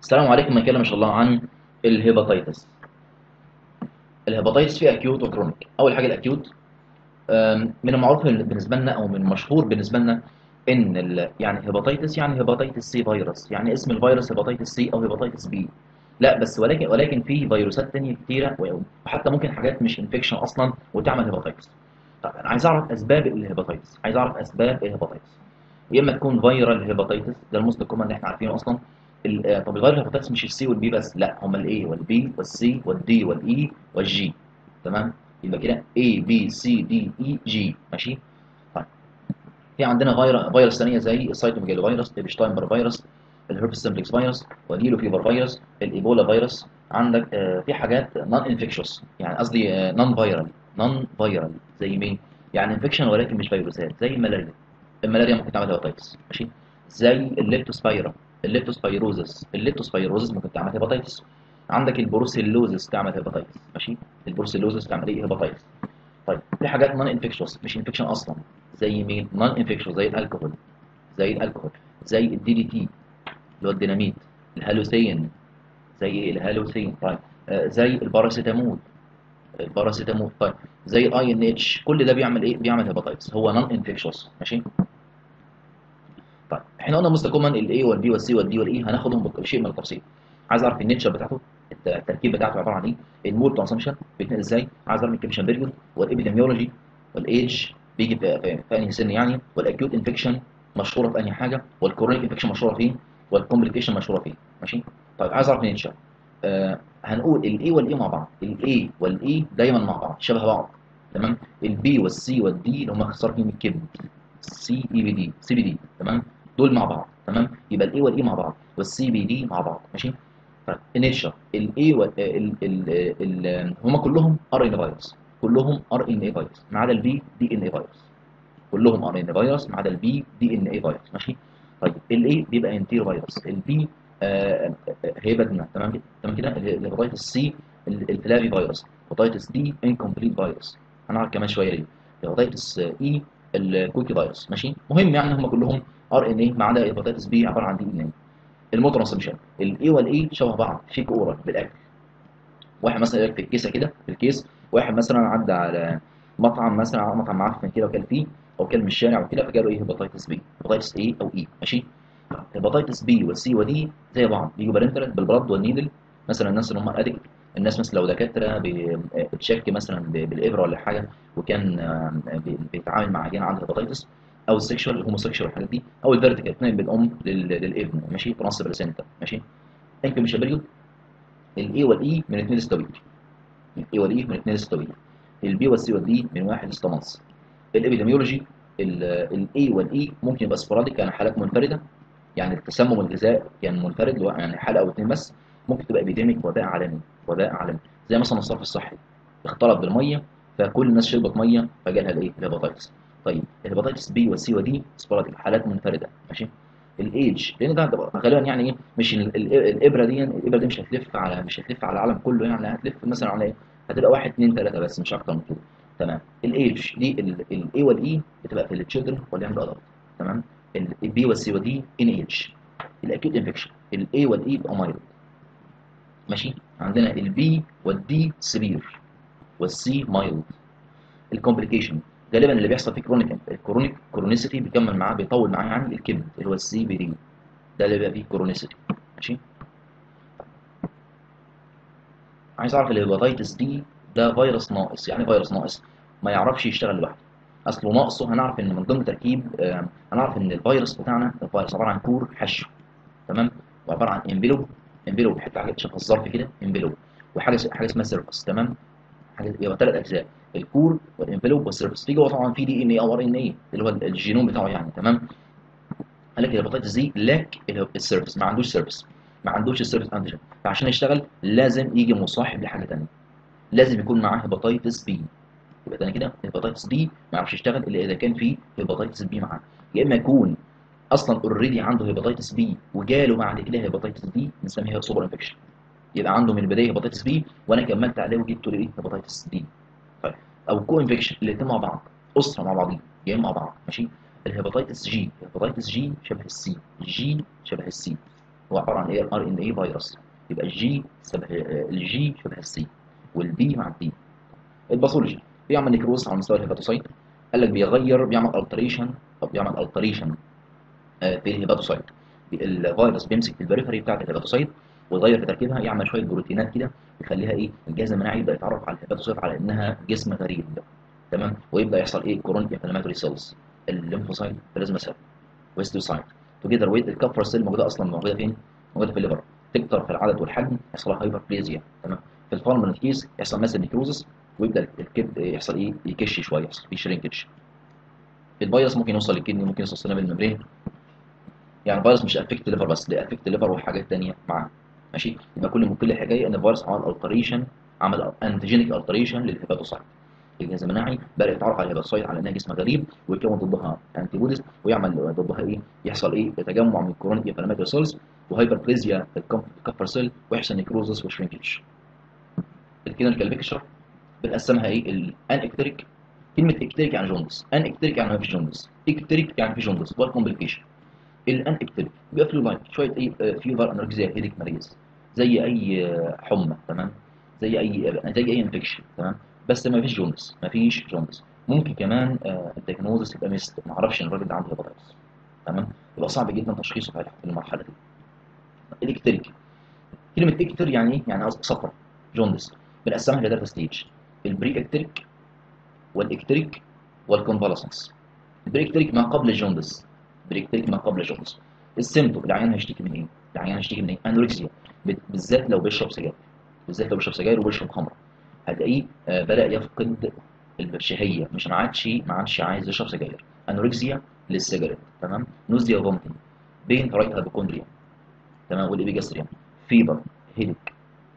السلام عليكم هنتكلم ان شاء الله عن الهيباتيتس الهيباتيتس فيه اكيوت وكرونيك اول حاجه الاكيوت أم، من المعروف بالنسبه لنا او من المشهور بالنسبه لنا ان ال... يعني هيباتيتس يعني هيباتيتس سي فيروس يعني اسم الفيروس هيباتيتس سي او هيباتيتس بي لا بس ولكن ولكن في فيروسات تانية كتيره وحتى ممكن حاجات مش انفكشن اصلا وتعمل هيباتيتس طب انا عايز اعرف اسباب الهيباتيتس عايز اعرف اسباب الهيباتيتس يا اما تكون فيرال هيباتيتس ده الموست كومن اللي احنا عارفينه اصلا ال- آه، طب الفيرال هيباتيتس مش السي والبي بس لا هما الاي والبي والسي والدي والاي والجي تمام يبقى كده A B C D E G ماشي طيب في عندنا فيروس فيروس ثانيه زي السايتوميجالو فيروس الابشتاينبر فيروس الهربس سمبلكس فيروس وديلو فيبر فيروس الايبولا فيروس عندك آه، في حاجات نون انفكشوس يعني قصدي نون فيرال نون فيرال زي مين يعني انفكشن ولكن مش فيروسات زي الملاريا الملاريا ممكن تعمل هيباتيتس ماشي زي الليبتوسبايرا الليبتوسبايروزس الليبتوسبايروزس ممكن تعمل هيباتيتس عندك البروسيلوزس تعمل هيباتيتس ماشي البروسيلوزس تعمل ايه هيباتيتس طيب في حاجات نون انفكشوس مش انفكشن اصلا زي مين نون انفكشوس زي الكحول زي الكحول زي الدي دي تي اللي هو الديناميت الهالوثين زي ايه الهالوثين طيب آه زي الباراسيتامول الباراسيتامول طيب زي الاي ان اتش كل ده بيعمل ايه بيعمل هيباتيتس هو نون انفكشوس ماشي طيب احنا قلنا موست كومن الاي والبي والسي والدي والاي هناخدهم بشيء من التفصيل عايز اعرف النيتشر بتاعته الت- التركيب بتاعته عباره عن ايه المول كونسمشن بيتنقل ازاي عايز اعرف الكابشن بيريود والابيديميولوجي والايدج بيجي في, في, في انهي سن يعني والاكيوت انفكشن مشهوره في انهي حاجه والكورونيك انفكشن مشهوره فين والكومبليكيشن مشهوره فين ماشي طيب عايز اعرف النيتشر آه هنقول الاي والاي مع بعض الاي والاي دايما مع بعض شبه بعض تمام البي والسي والدي اللي هم اختصار كلمه كبد سي اي بي دي سي بي دي تمام دول مع بعض تمام يبقى الاي والاي مع بعض والسي بي دي مع بعض ماشي طيب النيتشر الاي وال ال هم كلهم ار ان فيروس كلهم ار ان اي فيروس ما عدا البي دي ان اي فيروس كلهم ار ان فيروس ما عدا البي دي ان اي فيروس ماشي طيب الاي بيبقى انتير فيروس البي هيبتنا تمام كده تمام كده الهيباتيتس سي الفلافي فيروس هيباتيتس دي انكمبليت فيروس هنعرف كمان شويه ليه الهيباتيتس اي الكويكي فيروس ماشي مهم يعني هم كلهم ار ان اي ما عدا الهيباتيتس بي عباره عن دي ان اي الموترانسمشن الاي والاي شبه بعض فيك اورال بالاكل واحد مثلا يقول لك في الكيسه كده في الكيس واحد مثلا عدى على مطعم مثلا على مطعم معفن كده وكل فيه او كل من الشارع وكده فجاله ايه هيباتيتس بي هيباتيتس اي او اي ماشي هيباتيتس بي والسي ودي زي بعض بيجوا بارنترال بالبلد والنيدل مثلا الناس اللي هم ادكت الناس مثلا لو دكاتره بي- بتشك مثلا ب- بالابره ولا حاجه وكان آم، بي- بيتعامل مع عيان عنده هيباتيتس او السكشوال الهوموسيكشوال الحاجات دي او الفيرتيكال اثنين بالام لل- للابن ماشي ترانس بلاسينتا ماشي انت مش بريود الاي والاي من 2 ستويك الاي والاي من 2 ستويك البي والسي والدي من 1 ستامنس الابيديميولوجي الاي والاي ممكن يبقى سبوراديك يعني حالات منفرده يعني التسمم الغذاء كان منفرد لو- يعني حاله او اثنين بس ممكن تبقى ابيديميك وباء عالمي وباء عالمي زي مثلا الصرف الصحي اختلط بالميه فكل الناس شربت ميه فجالها الايه الهيباتيتس طيب الهيباتيتس بي والسي ودي سبوراديك حالات منفرده ماشي الايدج لان ده ده غالبا يعني ايه مش ال- ال- الابره دي الابره دي مش هتلف على مش هتلف على العالم كله يعني هتلف مثلا على ايه هتبقى واحد اثنين ثلاثه بس مش اكتر من كده تمام الايدج دي الاي والاي بتبقى في التشيلدرن واللي عنده ادلت تمام البي والسي ودي ان ايدج الاكيوت انفكشن الاي والاي بقى مايلد ماشي عندنا البي والدي سيفير والسي مايلد الكومبليكيشن غالبا اللي بيحصل في كرونيك الكرونيك كرونيسيتي بيكمل معاه بيطول معاه يعني الكبد اللي هو السي بي دي ده اللي بيبقى فيه كرونيسيتي ماشي عايز اعرف الهيباتيتس دي ده فيروس ناقص يعني فيروس ناقص ما يعرفش يشتغل لوحده اصله ناقصه هنعرف ان من ضمن تركيب آه، هنعرف ان الفيروس بتاعنا الفيروس عباره عن كور حشو تمام وعباره عن انفلوب انفلوب حته حاجه شبه الظرف كده انفلوب وحاجه حاجه اسمها سيرفس تمام حاجه يبقى ثلاث اجزاء الكور والانفلوب والسيرفس في جوه طبعا في دي ان اي او ار ان اي اللي هو الجينوم بتاعه يعني تمام قال لك الهيباتيتس دي لاك السيرفس ما عندوش سيرفس ما عندوش السيرفس انتيجين فعشان يشتغل لازم يجي مصاحب لحاجه ثانيه لازم يكون معاه هيباتيتس بي يبقى تاني كده الهيباتيتس دي ما يعرفش يشتغل الا اذا كان في هيباتيتس بي معاه يا اما يكون اصلا اوريدي عنده هيباتيتس بي وجاله بعد كده هيباتيتس دي بنسميها سوبر انفكشن يبقى عنده من البدايه هيباتيتس بي وانا كملت عليه وجبت له ايه هيباتيتس دي طيب او كو انفكشن الاثنين مع بعض اسره مع بعضين جايين مع بعض ماشي الهيباتيتس جي الهيباتيتس جي شبه السي جي شبه السي هو عباره عن ايه ار ان اي فيروس يبقى الجي شبه الجي شبه السي والبي مع البي الباثولوجي بيعمل نيكروز على مستوى الهيباتوسايت قال لك بيغير بيعمل التريشن او بيعمل التريشن في الهيباتوسايت الفيروس بيمسك في البريفري بتاعت الهيباتوسايت ويغير في تركيبها يعمل شويه بروتينات كده يخليها ايه الجهاز المناعي يبدا يتعرف على الهيباتوسايت على انها جسم غريب تمام ويبدا يحصل ايه كورونيك انفلاماتوري سيلز الليمفوسايت بلازما سيل ويستوسايت توجذر ويت الكفر سيل موجوده اصلا موجوده فين؟ موجوده في الليفر تكتر في العدد والحجم يحصل لها هايبربليزيا تمام في الفالمن كيس يحصل مثلا نيكروزس ويبدا الكبد يحصل ايه يكش شويه يحصل فيه شرينكج الفيروس ممكن يوصل للكدني ممكن يوصل للسلام الممبرين يعني الفيروس مش افكت الليفر بس ده افكت الليفر وحاجات ثانيه معاه ماشي يبقى كل كل الحكايه ان الفيروس عمل التريشن عمل انتيجينيك التريشن للهيباتوسايت الجهاز المناعي بدا يتعرف على الهيباتوسايت على انها جسم غريب ويكون ضدها انتي بوديز ويعمل ضدها ايه يحصل ايه تجمع من كورونيك انفلاماتوري سيلز وهايبربليزيا الكفر سيل ويحصل نيكروزس وشرينكج الكلينيكال بيكتشر بنقسمها ايه الان اكتريك كلمه اكتريك يعني جوندس ان اكتريك يعني ما فيش جوندس اكتريك يعني في جوندس وات كومبليكيشن الان اكتريك بيبقى فلو لايك شويه ايه فيفر انرجيزيا هيديك مريض زي اي حمى تمام زي اي زي اي انفكشن تمام بس ما فيش جوندس ما فيش جوندس ممكن كمان الدياجنوزس يبقى ميست ما اعرفش ان الراجل ده عنده هيباتايتس تمام يبقى صعب جدا تشخيصه في المرحله دي الاكتريك كلمه اكتر يعني ايه يعني صفر جوندس بنقسمها لثلاث ستيج البري اكتريك والاكتريك والكونفالسنس البري اكتريك ما قبل الجوندس البري اكتريك ما قبل الجوندس السيمتوم العيان هيشتكي من ايه العيان هيشتكي من ايه انوركسيا بالذات لو بيشرب سجاير بالذات لو بيشرب سجاير وبيشرب خمره هتلاقيه آه بدا يفقد الشهيه مش ما عادش ما عادش عايز يشرب سجاير انوركسيا للسيجاريت تمام نوزيا فومتنج بين رايت هايبوكوندريا تمام والابيجاستريا فيبر هيدك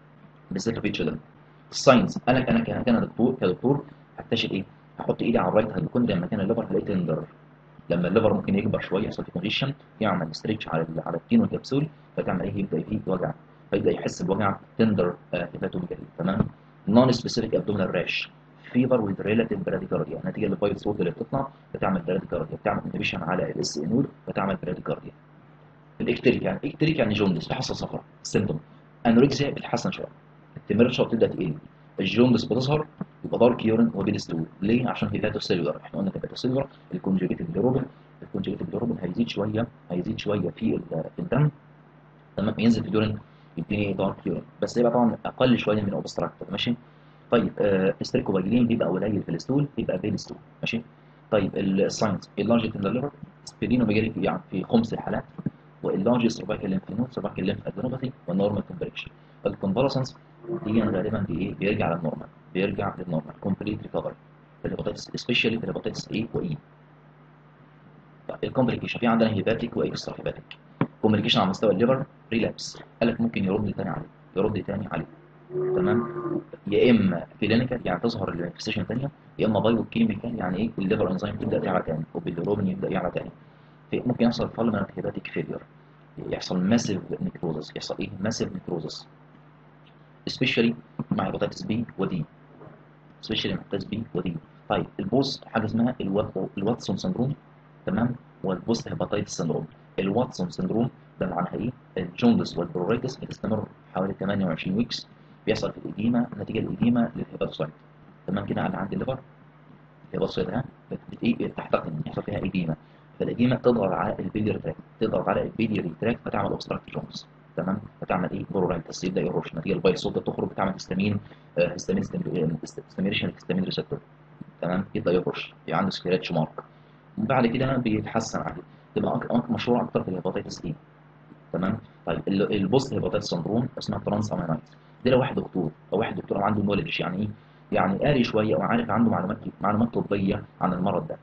بالذات في تشيلدرن الساينس انا انا كان دكتور كدكتور هكتشف ايه هحط ايدي على الرايت هايبوكوندريا مكان الليفر هلاقي تندر لما الليفر ممكن يكبر شويه يحصل فيه كونجيشن يعمل ستريتش على على التين والكبسول فتعمل ايه يبدا فيه وجع فيبدا يحس بوجع تندر هيباتوميجالي تمام نون سبيسيفيك ابدومينال راش فيفر وذ ريلاتيف براديكارديا نتيجه للفيروس صوت اللي بتطلع بتعمل براديكارديا بتعمل انهبيشن على الاس انول فتعمل براديكارديا الاكتريك يعني اكتريك يعني جوندس بيحصل صفرة سيمتوم انوركسيا بتحسن شويه التمرشة بتبدا تقل الجوندس بتظهر يبقى دارك يورين وبيلستول ليه عشان هيباتو سيلولر احنا قلنا هيباتو سيلولر الكونجيجيتيف بيروبين الكونجيجيتيف بيروبين هيزيد شويه هيزيد شويه في في الدم تمام ينزل في اليورين يديني دارك يورين بس يبقى طبعا اقل شويه من اوبستراكتور ماشي طيب آه استريكوفاجلين بيبقى قليل في الستول بيبقى بيلستول ماشي طيب الساينس اللارج تندر ليفر سبيدينوميجالي يعني في خمس الحالات واللارج سيرفايكال ليمفينود سيرفايكال ليمف ادينوباثي والنورمال تمبريتشر الكونفالسنس دي باغالبا بايه بيرجع للنورمال بيرجع للنورمال كومبليت ريكفري في الهيباتيتس سبيشالي في الهيباتيتس اي واي الكومبليكيشن في عندنا هيباتيك واكسترا هيباتيك كومبليكيشن على مستوى الليفر ريلابس قال لك ممكن يرد تاني عليه يرد تاني عليه تمام يا اما كلينيكال يعني تظهر الانفستيشن ثانيه يا اما بايو كيميكال يعني ايه الليفر انزيم تبدا تعلى تاني وبالروبين يبدا يعلى تاني ممكن يحصل فالمنت هيباتيك فيلير يحصل ماسيف نيكروزس يحصل ايه ماسيف نيكروزس سبيشالي مع هيباتيتس بي ودي سبيشالي مع هيباتيتس بي ودي طيب البوست حاجه اسمها الواتسون سندروم تمام والبوست هيباتيتس سندروم الواتسون سندروم ده معناها ايه الجوندس والبرورايتس بتستمر حوالي 28 ويكس بيحصل في الإديمة نتيجة الإديمة للهيباتوسايت تمام كده أنا عندي الليفر الهيباتوسايت ها إيه تحتقن يحصل فيها إديمة فالإديمة تضغط على البيليري تراك تضغط على البيليري تراك فتعمل أوبستراكت جونز تمام فتعمل إيه برورايتس يبدأ يرش نتيجة الفيروس صوت تخرج بتعمل هيستامين هيستامين ستيميليشن هيستامين ريسبتور تمام يبدأ يرش يبقى عنده سكراتش مارك وبعد كده بيتحسن عليه تبقى مشهورة أكتر في الهيباتيتس إيه تمام طيب البوست هيباتيتس سندروم اسمها ترانس امينايتس ده لو واحد دكتور او واحد دكتور عنده نولج يعني ايه يعني قاري شويه او عارف عنده معلومات معلومات طبيه عن المرض ده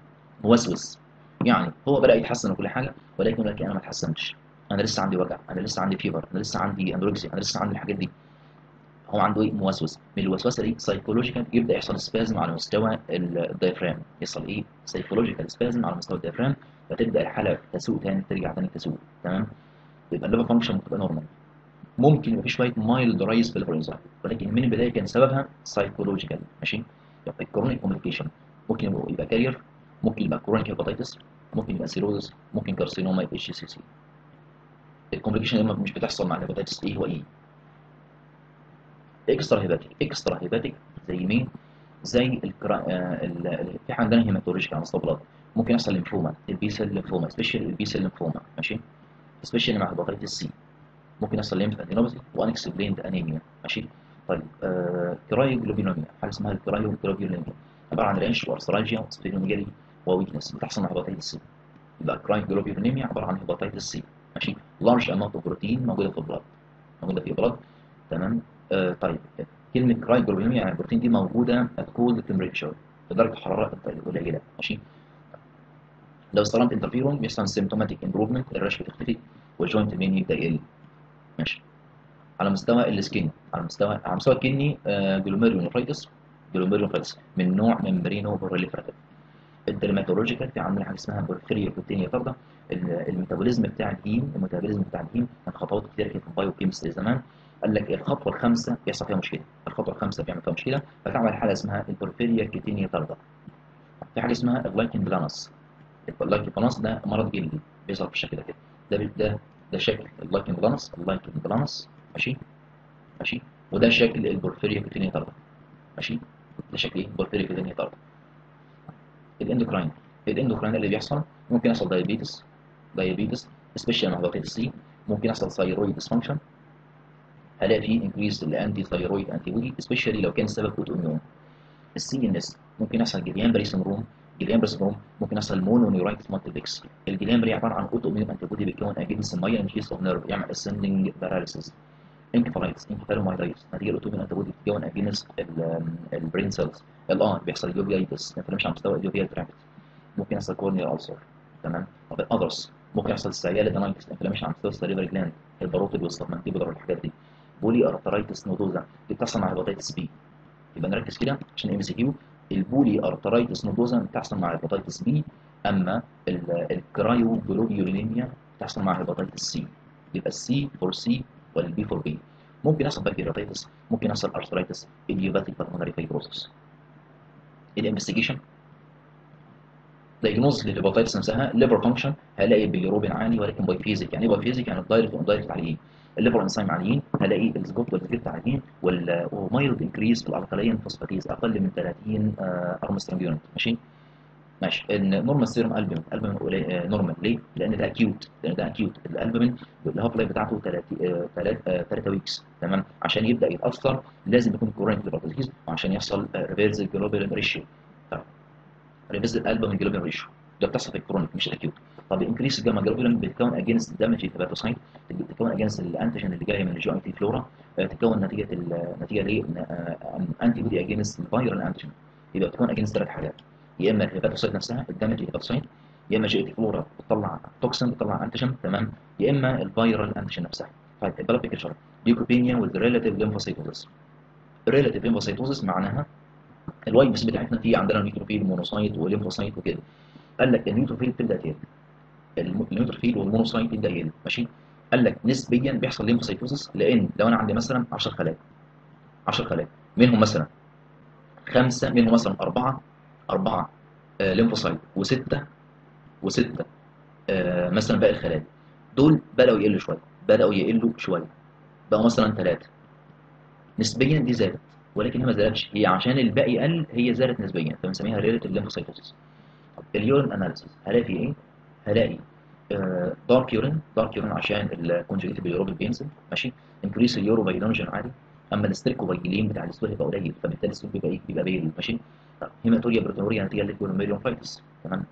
موسوس يعني هو بدا يتحسن وكل حاجه ولكن لكن انا ما اتحسنتش انا لسه عندي وجع انا لسه عندي فيبر انا لسه عندي اندوركسيا انا لسه عندي الحاجات دي هو عنده ايه موسوس من الوسوسه دي سايكولوجيكال يبدا يحصل سبازم على مستوى الدايفرام يحصل ايه سايكولوجيكال سبازم على مستوى الدايفرام فتبدا الحاله تسوء تاني ترجع تاني تسوء تمام يبقى الليفر فانكشن بتبقى نورمال ممكن يبقى في شويه مايلد رايز في الليفر انزيم ولكن من البدايه كان سببها سايكولوجيكال ماشي يبقى الكرونيك كوميونيكيشن ممكن يبقى كارير ممكن يبقى كرونيك هيباتيتس ممكن يبقى سيروزس ممكن كارسينوما يبقى اتش سي سي الكومبليكيشن اللي مش بتحصل مع الهيباتيتس ايه هو ايه اكسترا هيباتيك اكسترا هيباتيك زي مين زي الكرا... آه ال... ال... في عندنا هيماتولوجيكال على مستوى البلد ممكن يحصل ليمفوما البي سيل ليمفوما سبيشال البي سيل ليمفوما ماشي سبيشال مع هيباتيتس سي ممكن يحصل ليمف ادينوباثي وانكسبليند انيميا ماشي طيب آه كرايوجلوبينوميا حاجه اسمها الكرايوجلوبينوميا عباره عن رانش وارثرايجيا وسبلينوميجالي وويكنس بتحصل مع هيباتيتس سي يبقى كرايوجلوبينوميا عباره عن هيباتيتس سي ماشي لارج اماونت اوف بروتين موجوده في البلد موجوده في البلد تمام آه طيب كلمه كرايوجلوبينوميا يعني البروتين دي موجوده at cold temperature في درجه حراره قليله ماشي لو استخدمت انترفيرون بيحصل سيمتوماتيك امبروفمنت الرش بتختفي والجوينت مين يبدا يقل ماشي على مستوى السكين على مستوى على مستوى الكدني جلوميرولونيفرايتس جلوميرولونيفرايتس من نوع ممبرينو بوريليفراتيف الدرماتولوجيكال في عندنا حاجه اسمها بورفيريا بروتينيا طرده الميتابوليزم بتاع الهيم الميتابوليزم بتاع الهيم كان خطوات كتير كده في البايو كيمستري زمان قال لك الخطوه الخامسه بيحصل فيها مشكله الخطوه الخامسه بيعمل فيها مشكله فتعمل حاله اسمها البورفيريا كيتينيا طرده في حاجه اسمها اللايكن بلانس اللايكن بلانس ده مرض جلدي بيظهر بالشكل ده كده ده ده ده شكل اللايكن بلانس اللايكن بلانس ماشي ماشي وده شكل البورفيريا كيتينيا طرده ماشي ده شكل ايه البورفيريا كيتينيا طرده الاندوكراين الاندوكراين اللي بيحصل ممكن يحصل دايابيتس دايابيتس سبيشال مع هيباتيتس سي ممكن يحصل ثايرويد ديسفانكشن هلاقي فيه انكريز الانتي ثايرويد انتي بودي سبيشالي لو كان السبب اوتو اميون السي ان اس ممكن يحصل جليامبري سندروم جليامبري سندروم ممكن يحصل مونونيورايتس مالتيبلكس الجليامبري عباره عن اوتو اميون انتي بودي بيتكون اجينست مايا انجيس اوف نيرف يعمل اسندنج باراليسيس انكفالايتس انكفالومايلايتس نتيجه الاوتو اميون انتي بودي بتتكون اجينست البرين سيلز الان بيحصل ايديوبيايتس انفلاميشن على مستوى ايديوبيال تراكت ممكن يحصل كورنيال ألسر تمام طب الاذرس ممكن يحصل استعيال ادينايتس انفلاميشن على مستوى السليفري جلاند الباروتيد والسبمنتيبولار والحاجات دي بولي ارترايتس نودوزا دي بتحصل مع هيباتيتس بي يبقى نركز كده عشان ام سي كيو البولي ارترايتس نودوزا بتحصل مع هيباتيتس بي اما الكرايو جلوبيولينيا بتحصل مع هيباتيتس سي يبقى السي فور سي والبي فور بي ممكن يحصل بكتيرياتيتس ممكن يحصل ارثرايتس ايديوباتيك بالمونري فايبروسس الانفستيجيشن دايجنوز للهيباتيتس نفسها ليفر فانكشن هلاقي باليروبين عالي ولكن باي فيزيك يعني ايه باي فيزيك يعني الدايركت واندايركت عاليين الليفر انسايم عاليين هلاقي السجوت والسجلت عاليين ومايلد انكريز في الالكالين فوسفاتيز اقل من 30 ارمسترونج يونت ماشي ماشي النورمال سيروم البومين البومين نورمال ليه؟ لان ده اكيوت لان ده اكيوت الالبومين الهاف لايف بتاعته 3 ويكس تمام عشان يبدا يتاثر لازم يكون كورنت ليفر وعشان يحصل ريفيرز جلوبولين ريشيو ريفيرز الالبومين جلوبولين ريشيو ده بتحصل في الكرونيك مش الاكيوت طب انكريس الجاما جلوبولين بتتكون اجينست دامج الهيباتوسايت بتتكون اجينست الانتيجين اللي جاي من الجي اي تي فلورا تتكون نتيجه نتيجه ليه انتي بودي اجينست الفيرال انتيجين يبقى بتكون اجينست ثلاث حاجات يا اما الهيباتوسايت نفسها الدامج الهيباتوسايت يا اما جي تي فلورا بتطلع توكسين بتطلع انتيجين تمام يا اما الفيرال انتيجين نفسها طيب البلاد بيكتشر ليوكوبينيا والريلاتيف ليمفوسيتوزس الريلاتيف ليمفوسيتوزس معناها الواي بس بتاعتنا في عندنا نيوتروفيل مونوسايت وليمفوسايت وكده قال لك النيوتروفيل تبدا تقل النيوتروفيل والمونوسايت يبدا يقل ماشي قال لك نسبيا بيحصل ليمفوسيتوزس لان لو انا عندي مثلا 10 خلايا 10 خلايا منهم مثلا خمسه منهم مثلا اربعه اربعه آه ليمفوسايت وسته وسته آه مثلا باقي الخلايا دول بداوا يقلوا شويه بداوا يقلوا شويه بقوا مثلا ثلاثه نسبيا دي زادت ولكن هي ما زادتش هي عشان الباقي قل هي زادت نسبيا فبنسميها ريليتيف ليمفوسايتوسيس اليورين اناليسيس هلاقي في ايه؟ هلاقي دارك يورين دارك يورين عشان الكونجكتيف اليوروبيك بينزل ماشي انكريس اليورو بايلونجين عالي اما الاستريكوبايلين بتاع الستول هيبقى قليل فبالتالي الستول بيبقى ايه؟ بيبقى بيل ماشي هيماتوريا بروتينوريا نتيجه للكولوميريون فايتس تمام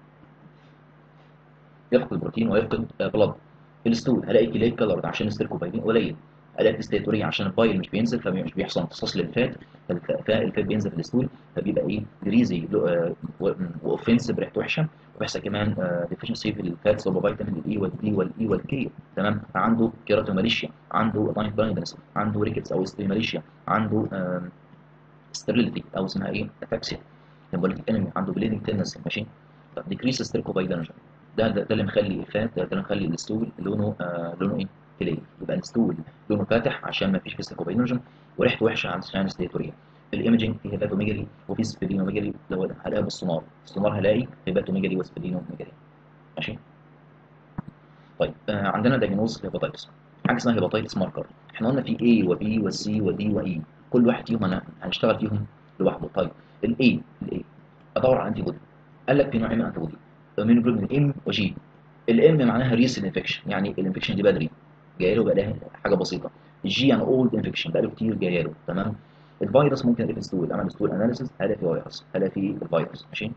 يفقد بروتين ويفقد بلد الستول هلاقي كليك كلر عشان الاستريكوبايلين قليل الاقي ستيتوريا عشان البايل مش بينزل فمش بيحصل امتصاص للفات فالفات بينزل في الستول فبيبقى ايه جريزي واوفنسيف ريحته وحشه وبيحصل كمان ديفيشنسي في الفاتس والفيتامين الاي والدي والاي والكي تمام عنده كيراتوماليشيا عنده لاين بلايندنس عنده ريكتس او ستيماليشيا عنده ستيريليتي او اسمها ايه اتاكسيا هيموليتيك انمي عنده بليدنج تندنسي ماشي طب ديكريس ستيركوبايلينجن ده, ده ده اللي مخلي الفات ده اللي مخلي الستول لونه آه لونه ايه كلي يبقى الستول لونه فاتح عشان ما فيش فيه ستيركوبايلينجن وريحته وحشه عشان ستيتوريا الايمجنج في هيباتوميجالي وفي سبلينوميجالي لو هلاقيها بالسونار السونار هلاقي هيباتوميجالي وسبلينوميجالي ماشي طيب آه عندنا دايجنوز هيباتيتس حاجه اسمها هيباتيتس ماركر احنا قلنا في A وB وC وD وE كل واحد فيهم انا هنشتغل فيهم لوحده طيب الاي الاي ادور على انتي بودي قال لك في نوعين من انتي بودي من ام وجي الام معناها ريسن انفكشن يعني الانفكشن دي بدري جايه له بقى حاجه بسيطه الجي يعني اولد انفكشن بقى له كتير جايه له تمام الفيروس ممكن الاف ستول اعمل ستول اناليسيس هلاقي في فيروس هلاقي في الفيروس ماشي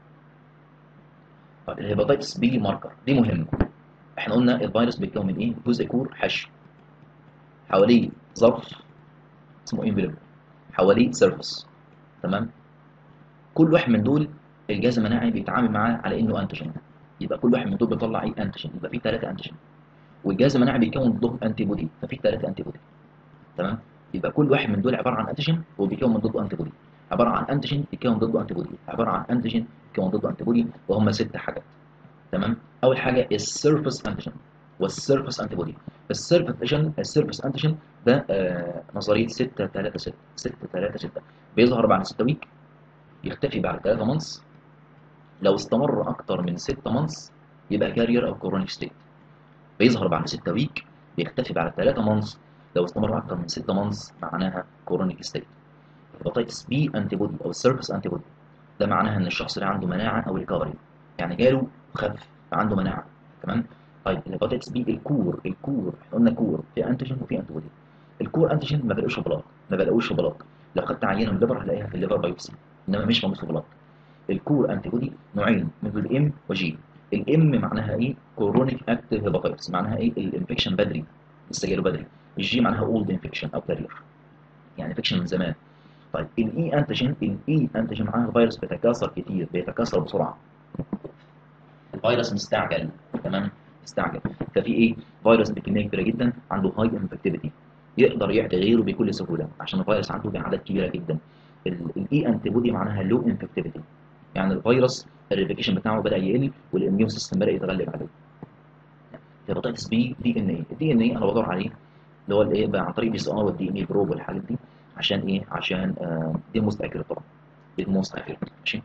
طيب الهيباتيتس بي ماركر دي مهمه احنا قلنا الفيروس بيتكون من ايه جزء كور حشو حواليه ظرف اسمه انفلوب حواليه سيرفس تمام كل واحد من دول الجهاز المناعي بيتعامل معاه على انه انتيجين يبقى كل واحد من دول بيطلع ايه انتيجين يبقى في ثلاثه انتيجين والجهاز المناعي بيكون ضده انتي بودي ففي ثلاثه انتي بودي تمام يبقى كل واحد من دول عباره عن انتيجين وبيكون من ضده انتي بودي عباره عن انتيجين بيكون ضده انتي بودي عباره عن انتيجين بيكون ضده انتي بودي وهم ست حاجات تمام اول حاجه السيرفس انتيجين والسيرفس انتي بودي السيرفس انتيجين السيرفس انتيجين ده آه نظريه 6 3 6 6 3 6 بيظهر بعد 6 ويك يختفي بعد 3 مانس لو استمر اكتر من 6 مانس يبقى كارير او كورونيك ستيت بيظهر بعد 6 ويك بيختفي بعد 3 مانس لو استمر اكتر من 6 مانس معناها كورونيك ستيت هيباتيتس بي انتي بودي او السيرفس انتي بودي ده معناها ان الشخص اللي عنده مناعه او ريكفري يعني جاله وخف فعنده مناعه تمام طيب الهيباتيتس بي الكور الكور احنا قلنا كور في انتيجين وفي انتي بودي الكور انتيجين ما بلاقوش في بلاط ما بلاقوش في بلاط لو خدت عينه من الليفر هلاقيها في الليفر بايوبسي انما مش موجود في بلاط الكور انتي بودي نوعين من الام وجي الام معناها ايه كورونيك اكتيف هيباتيتس معناها ايه الانفكشن بدري لسه جاله بدري الجي معناها اولد انفكشن او كارير يعني انفكشن من زمان طيب الاي انتيجين الاي انتيجين معناها الفيروس بيتكاثر كتير بيتكاثر بسرعه الفيروس مستعجل تمام مستعجل ففي ايه فيروس بكميه كبيره جدا عنده هاي انفكتيفيتي يقدر يعدي غيره بكل سهوله عشان الفيروس عنده باعداد كبيره جدا الاي انتي بودي معناها لو انفكتيفيتي يعني الفيروس الريبليكيشن بتاعه بدا يقل والاميون سيستم بدا يتغلب عليه هيباتيتس بي دي ان اي الدي ان اي انا بدور عليه اللي هو الايه بقى عن طريق بي سي ار والدي ان اي بروب والحاجات دي عشان ايه عشان آه دي موست اكيوريت طبعا دي موست اكيوريت ماشي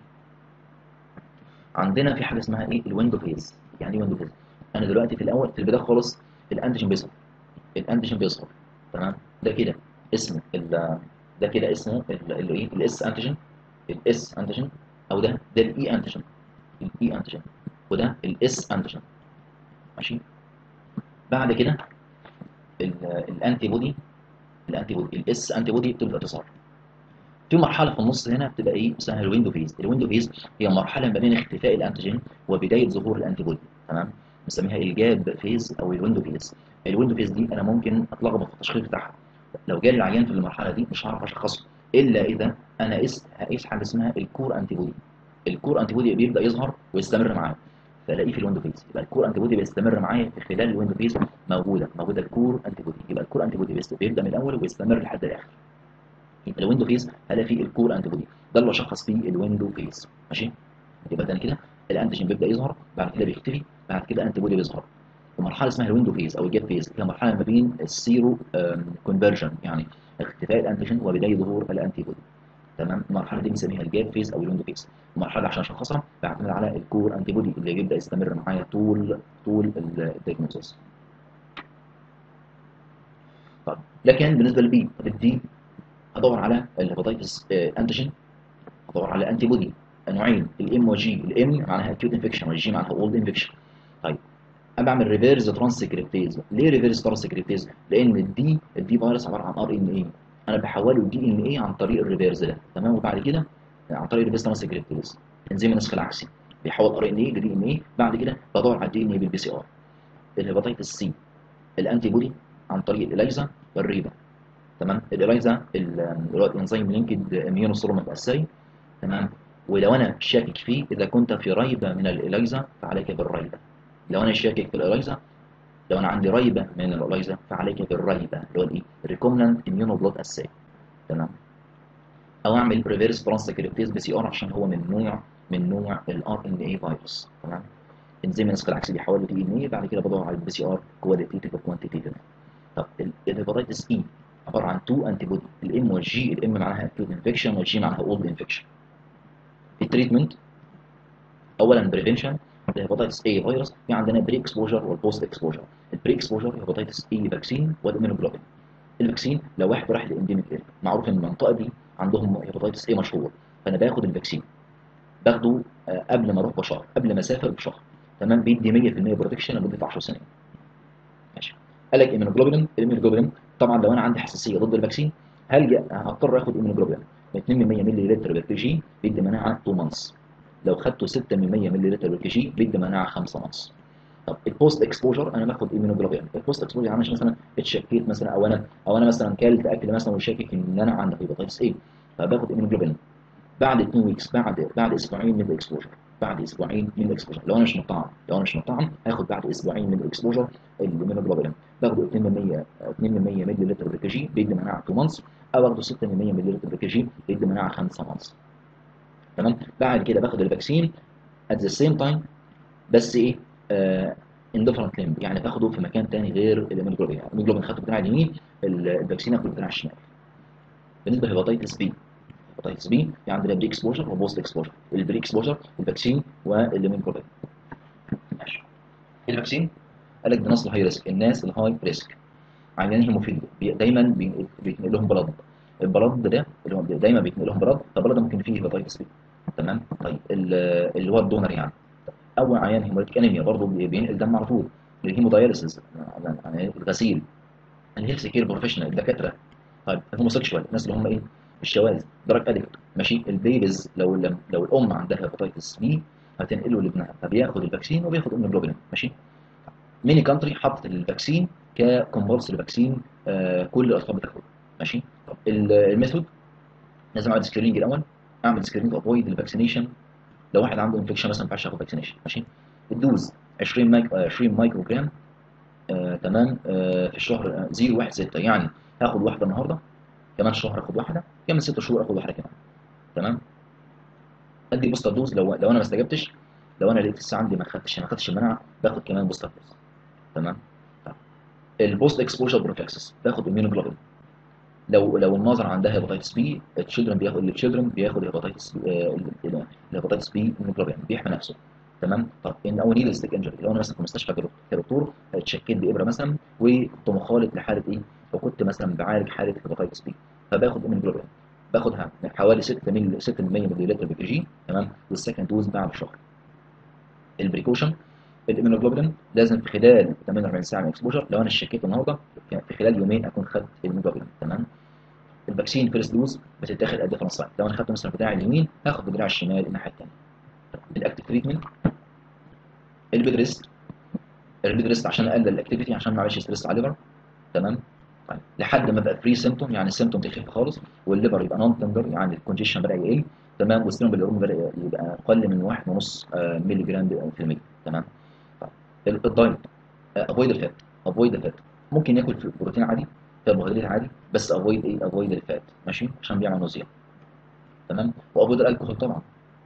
عندنا في حاجه اسمها ايه الويندو فيز يعني ايه ويندو فيز انا دلوقتي في الاول في البدايه خالص الانتيجين بيظهر الانتيجين بيظهر تمام ده كده اسم ده كده اسمه اللي ايه الاس انتيجين الاس انتيجين او ده ده الاي انتيجين الاي انتيجين وده الاس انتيجين ماشي بعد كده الانتي بودي الانتي بودي الاس انتي بودي بتبدا تظهر في مرحله في النص هنا بتبقى ايه اسمها الويندو فيز الويندو فيز هي مرحله ما بين اختفاء الانتيجين وبدايه ظهور الانتي بودي تمام بنسميها الجاب فيز او الويندو فيز الويندو فيز دي انا ممكن اتلخبط في التشخيص بتاعها لو جالي العيان في المرحله دي مش هعرف اشخصه الا اذا انا قست هقيس حاجه اسمها الكور انتي بودي الكور انتي بودي بيبدا يظهر ويستمر معايا فالاقيه في الويندو فيز يبقى الكور انتي بودي بيستمر معايا في خلال الويندو فيز موجوده موجوده الكور انتي بودي يبقى الكور انتي بودي بيبدا من الاول ويستمر لحد الاخر يبقى الويندو فيز هلاقي فيه الكور انتي بودي ده اللي بشخص فيه الويندو فيز ماشي يبقى ده كده الانتيجين بيبدا يظهر بعد كده بيختفي بعد كده انتي بودي بيظهر ومرحله اسمها الويندو فيز او الجاب فيز هي مرحله ما بين السيرو كونفرجن يعني اختفاء الانتيجين وبدايه ظهور الانتي بودي تمام المرحله دي بنسميها الجاب فيز او الويندو فيز المرحله عشان اشخصها بعتمد على الكور انتي بودي اللي بيبدا يستمر معايا طول طول الدياجنوستس طب لكن بالنسبه للبي طب الدي ادور على الهيباتيتس انتيجين ادور على انتي بودي نوعين الام وجي الام معناها اكيوت انفكشن والجي معناها اولد انفكشن طيب انا بعمل ريفيرس ترانسكريبتيز ليه ريفيرس ترانسكريبتيز لان الدي الدي فيروس عباره عن ار ان اي انا بحوله دي ان اي عن طريق الريفيرس ده تمام وبعد كده عن طريق الريفيرس ترانسكريبتيز انزيم النسخ العكسي بيحول ار ان اي لدي ان اي بعد كده بدور على الدي ان اي بالبي سي ار الهيباتيتس سي الانتي بودي عن طريق الاليزا والريبا تمام الاليزا اللي هو الانزيم لينكد اميونوسولوميك اساي تمام ولو انا شاكك فيه اذا كنت في ريبه من الاليزا فعليك بالريبه لو انا شاكك في الاليزا لو انا عندي ريبه من الاليزا فعليك بالريبه اللي هو الايه ريكومنانت اميونوبلوت اساي تمام او اعمل ريفيرس ترانسكريبتيز بي سي ار عشان هو من نوع من نوع الار ان اي فيروس تمام انزيم النسخ العكسي بيحول دي ان اي بعد كده بدور على البي سي ار كواليتيتيف وكوانتيتيف طب الهيباتيتس اي عباره عن تو انتي بودي الام والجي الام معناها اكيوت انفكشن والجي معناها اولد انفكشن التريتمنت اولا بريفنشن الهيباتيتس اي فيروس في عندنا بري اكسبوجر والبوست اكسبوجر البري اكسبوجر هيباتيتس اي فاكسين والاميونوجلوبين الفاكسين لو واحد راح لانديميك اريا معروف ان المنطقه دي عندهم هيباتيتس اي مشهور فانا باخد الفاكسين باخده آه، قبل ما اروح بشهر قبل ما اسافر بشهر تمام بيدي 100% بروتكشن لمده 10 سنين ماشي قال لك ايميونوجلوبولين الايميونوجلوبولين طبعا لو انا عندي حساسيه ضد الفاكسين هلجا هضطر اخد ايميونوجلوبولين 2 مللي لتر بير كي جي بيدي مناعه 2 مانثs لو خدته 6 مللي لتر بير كي جي بيدي مناعه 5 مانثs طب البوست اكسبوجر انا باخد ايميونوجلوبولين البوست اكسبوجر يعني مش مثلا اتشكيت مثلا او انا او انا مثلا كلت اكل مثلا وشاكك ان انا عندي هيباتيتس ايه فباخد ايميونوجلوبولين بعد 2 ويكس بعد بعد اسبوعين من الاكسبوجر بعد اسبوعين من الاكسبوجر لو انا مش مطعم لو انا مش مطعم هاخد بعد اسبوعين من الاكسبوجر الهيموجلوبين باخده 2 2 مللي لتر بر كي جي بيدي مناعه 2 مانثs او باخده 6 مللي لتر بر كي جي بيدي مناعه 5 مانثs تمام بعد كده باخد الفاكسين ات ذا سيم تايم بس ايه ان ديفرنت ليمب يعني باخده في مكان تاني غير الهيموجلوبين الهيموجلوبين خدته بتاع اليمين الفاكسين اخده بتاع الشمال بالنسبه لهيباتيتس بي هيباتيتس بي في عندنا بري اكسبوجر وبوست اكسبوجر البري اكسبوجر الفاكسين والهيموجلوبين ماشي الفاكسين قال لك ده ناس الهاي ريسك الناس الهاي ريسك عيانين هيموفيليا بي- دايما بي- بيتنقل لهم بلد البلد ده اللي هو دايما بيتنقل لهم بلد فالبلد ده ممكن فيه هيباتيتس بي تمام طيب ال- اللي هو الدونر يعني اول عيان هيموليتيك انيميا برضه بي- بينقل دم على طول الهيموداياليسيس يعني الغسيل الهيلث كير بروفيشنال الدكاتره طيب الهوموسيكشوال الناس اللي هم ايه الشواذ دراج اديكت ماشي البيبيز لو لو, لو الام عندها هيباتيتس بي هتنقله لابنها فبياخد الفاكسين وبياخد اميونوجلوبولين ماشي ميني كانتري حطت الفاكسين ككومبالسري فاكسين آه كل الاطفال بتاخده ماشي طب ال- الميثود لازم اعمل سكريننج الاول اعمل سكريننج افويد الفاكسينيشن لو واحد عنده انفكشن مثلا ما ينفعش ياخد فاكسينيشن ماشي الدوز 20 مايك آه، 20 مايكرو جرام آه تمام آه في الشهر آه 0 1 6 يعني هاخد واحده النهارده كمان شهر اخد واحده كمان ست شهور اخد واحده كمان تمام ادي بوستر دوز لو لو انا ما استجبتش لو انا لقيت لسه عندي ما خدتش ما خدتش المناعه باخد كمان بوستر دوز تمام طيب. البوست اكسبوجر بروفلاكسس باخد اميونوجلوبين لو لو النظر عندها هيباتيتس بي التشيلدرن بياخد التشيلدرن بياخد هيباتيتس الهيباتيتس بي اميونوجلوبين بيحمي نفسه تمام طب ان او نيدل ستيك انجري لو انا مثلا في مستشفى كدك- كدكتور اتشكيت بابره مثلا وكنت مخالط لحاله ايه وكنت مثلا بعالج حاله هيباتيتس بي فباخد اميونوجلوبين باخدها حوالي 6 مللي 6 مللي لتر بي جي تمام والسكند دوز بعد شهر البريكوشن الاميونوجلوبولين لازم في خلال 48 ساعه من الاكسبوجر لو انا شكيت النهارده يعني في خلال يومين اكون خدت الاميونوجلوبولين تمام الفاكسين فيرست دوز بتتاخد قد 5 ساعات لو انا خدت مثلا بدراع اليمين هاخد بدراع الشمال الناحيه الثانيه الاكتيف تريتمنت البيد ريست البيد ريست عشان اقلل الاكتيفيتي عشان ما اعملش ستريس على الليفر تمام طيب لحد ما بقى فري سيمتوم يعني السيمتوم تخف خالص والليفر يبقى نون تندر يعني الكونجيشن بدا يقل تمام والسيروم بالروم بدا يبقى اقل من 1.5 مللي جرام في المية تمام طيب الدايت افويد الفات افويد الفات ممكن ياكل في بروتين عادي كربوهيدرات عادي بس افويد ايه افويد الفات ماشي عشان بيعمل نوزيا تمام وافويد الكحول طبعا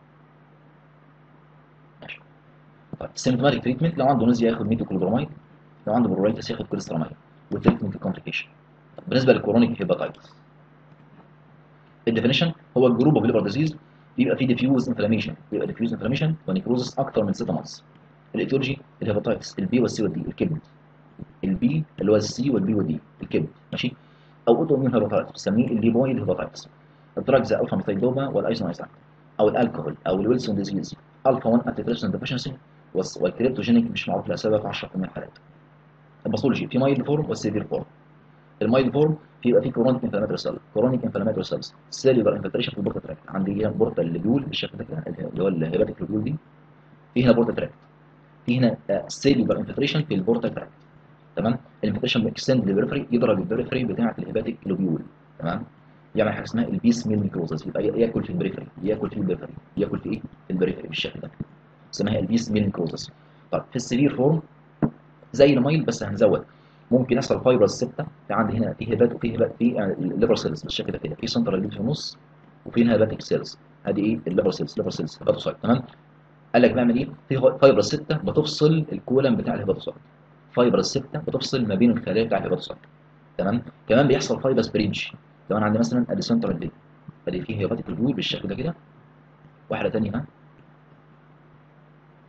ماشي طيب السيمتوماتيك تريتمنت لو عنده نوزيا ياخد ميتوكلوبراميد لو عنده برورايتس ياخد كوليستراميد والتريتمنت كومبليكيشن بالنسبه للكرونيك هيباتايتس الديفينيشن هو الجروب اوف ليفر ديزيز بيبقى فيه ديفيوز انفلاميشن بيبقى ديفيوز انفلاميشن ونيكروزس اكتر من 6 مانثs الايتيولوجي الهيباتايتس البي والسي والدي الكبد البي اللي هو السي والبي والدي الكبد ماشي او اوتو اميون هيباتايتس بنسميه الليبويد هيباتايتس الدراج زي الفا ميثايلدوبا والايزونايزان او الكحول او الويلسون ديزيز الفا 1 انتي ديفيشنسي والكريبتوجينيك مش معروف لاسباب في 10% من الحالات الباثولوجي في مايلد فورم والسيفير فورم المايلد فورم بيبقى فيه كرونيك انفلاماتوري سيل كرونيك انفلاماتوري سيلز سيلولار انفلتريشن في البورتا تراكت عندي هنا بورتا الليبيول بالشكل ده كده اللي هو الهيباتيك لوبيول دي في هنا بورتا تراكت في هنا سيلولار انفلتريشن في البورتا تراكت تمام الانفلتريشن بيكستند للبريفري يضرب البريفري بتاعه الهيباتيك لوبيول تمام يعمل حاجه اسمها البيس ميل نيكروزس يبقى ياكل في البريفري ياكل في البريفري ياكل في ايه في البريفري بالشكل ده اسمها البيس ميل نيكروزس طب في السيفير فورم زي المايل بس هنزود ممكن يحصل فايبرز سته في عندي هنا في هبات وفي هبات في الليفر سيلز بالشكل ده كده في سنترال ليد في النص وفي هنا هباتيك سيلز ادي ايه الليفر سيلز ليفر سيلز هباتوسايت تمام قال لك بعمل ايه في فايبرز سته بتفصل الكولم بتاع الهباتوسايت فايبرز سته بتفصل ما بين الخلايا بتاع الهباتوسايت تمام كمان بيحصل فايبرز بريدج لو انا عندي مثلا ادي سنترال ليد ادي فيه هباتيك ليد بالشكل ده كده واحده ثانيه ها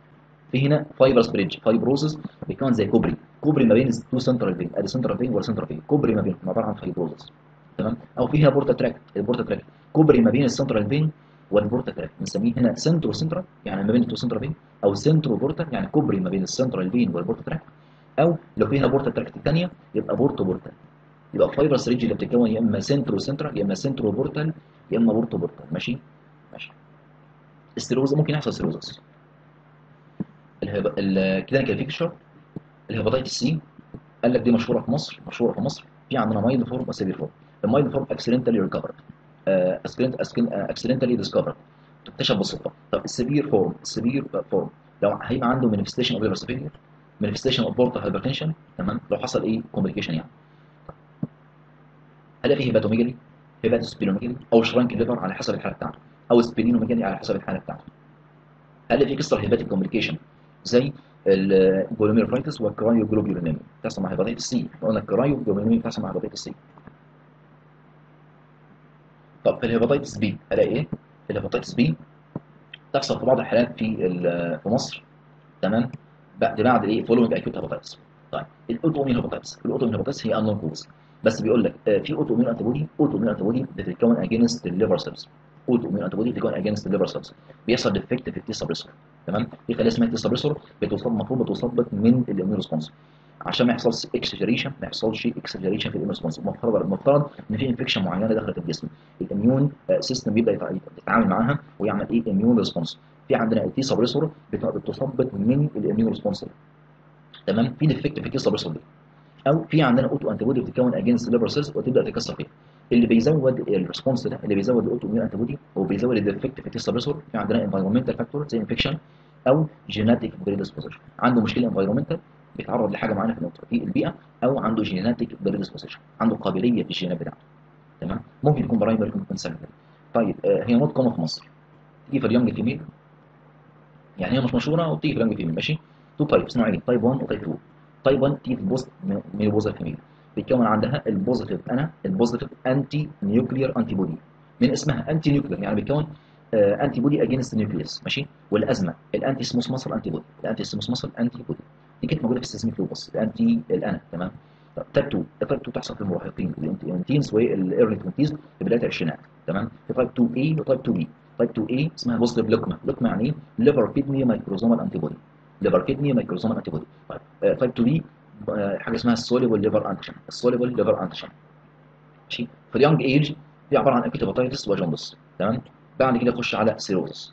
في هنا فايبرس بريدج فايبروزس بيكون زي كوبري كوبري ما بين تو سنترال فين ادي سنترال فين ولا سنترال فين كوبري ما بينهم عباره عن فايبروزس تمام او في هنا بورتا تراك البورتا تراك كوبري ما بين السنترال فين والبورتا تراك بنسميه هنا سنترو سنترال يعني ما بين التو سنترال فين او سنترو بورتا يعني كوبري ما بين السنترال فين والبورتا تراك او لو في هنا بورتا تراك الثانيه يبقى بورتو بورتا يبقى فايبرس ريدج اللي بتتكون يا اما سنترو سنترال يا اما سنترو بورتال يا اما بورتو بورتال ماشي ماشي الستيروز ممكن يحصل ستيروزس الكلينيكال بيكتشر الهيباتيتس سي قال لك دي مشهوره في مصر مشهوره في مصر في عندنا مايلد فورم وسيفير فورم المايلد فورم اكسيدنتالي ريكفرد اكسيدنتالي ديسكفرد تكتشف بالصدفه طب السيفير فورم السيفير فورم لو هيبقى عنده مانيفستيشن اوف ليفر سفير مانيفستيشن اوف بورتال هايبرتنشن تمام لو حصل ايه كومبليكيشن يعني هل في هيباتوميجالي هيباتوسبيلوميجالي او شرانك ليفر على حسب الحاله بتاعته او سبلينوميجالي على حسب الحاله بتاعته هل في قصه هيباتيك كومبليكيشن زي البوليميرفايتس والكرايوجلوبيولينيميا بتحصل مع هيباتيتس سي قلنا الكرايوجلوبيولينيميا بتحصل مع هيباتيتس سي طب في الهيباتيتس بي الاقي ايه الهيباتيتس بي تحصل في بعض الحالات في في مصر تمام بعد بعد ايه فولوينج اكيوت هيباتيتس طيب الاوتومين هيباتيتس الاوتومين هيباتيتس هي انون كوز بس بيقول لك في اوتومين انتي اوتومين انتي بتتكون اجينست الليفر سيلز اوتومين انتي بتتكون اجينست الليفر سيلز بيحصل ديفكت في التي سبريسور تمام في خلايا اسمها التي سبريسور بتوصل المفروض بتثبط من الاميون ريسبونس عشان ما يحصلش اكسجريشن ما يحصلش اكسجريشن في الاميون ريسبونس المفترض المفترض ان في انفكشن معينه دخلت الجسم الاميون سيستم بيبدا يتعامل معاها ويعمل ايه اميون ريسبونس في عندنا التي سبريسور بتثبط من الاميون ريسبونس تمام في ديفكت في التي سبريسور دي او في عندنا اوتو انتي بودي بتتكون اجينست الليفر سيلز وتبدا تكسر فيها اللي بيزود الريسبونس ده اللي بيزود الاوتو اميون انتي بودي هو بيزود الديفكت في التي سبريسور في عندنا انفايرمنتال فاكتور زي انفكشن او جيناتيك بريدisposition عنده مشكله انفايرمنتال بيتعرض لحاجه معينه في النقطه في البيئه او عنده جيناتيك بريدisposition عنده قابليه في الجينات بتاعته تمام ممكن يكون برايمري ممكن يكون سكندري طيب آه هي نوت كومن في مصر تيجي في اليونج فيميل يعني هي مش مشهوره وبتيجي في اليونج فيميل ماشي تو تايبس نوعين تايب 1 وتايب 2 تايب 1 تيجي في البوست ميوبوزا فيميل بيتكون عندها البوزيتيف انا البوزيتيف انتي نيوكليير انتي بودي من اسمها انتي نيوكليير يعني بيتكون انتي بودي اجينست نيوكليوس ماشي والازمه الانتي سموث ماسل انتي بودي الانتي سموث ماسل انتي بودي دي كانت موجوده في السيزميك لوبس الانتي الانا تمام طب تايب 2 تايب 2 تحصل في المراهقين الانتينز والايرلي تونتيز في بدايه العشرينات تمام في تايب 2 اي وتايب 2 بي تايب 2 اي اسمها بوزيتيف لوكما لوكما يعني ايه ليفر كيدني مايكروزومال انتي بودي ليفر كيدني مايكروزومال انتي بودي طيب تايب 2 بي حاجه اسمها السوليبل ليفر انتيجين السوليبل ليفر انتيجين ماشي في اليونج ايج دي عباره عن اكيوت هيباتيتس وجوندس تمام بعد كده يخش على سيروزس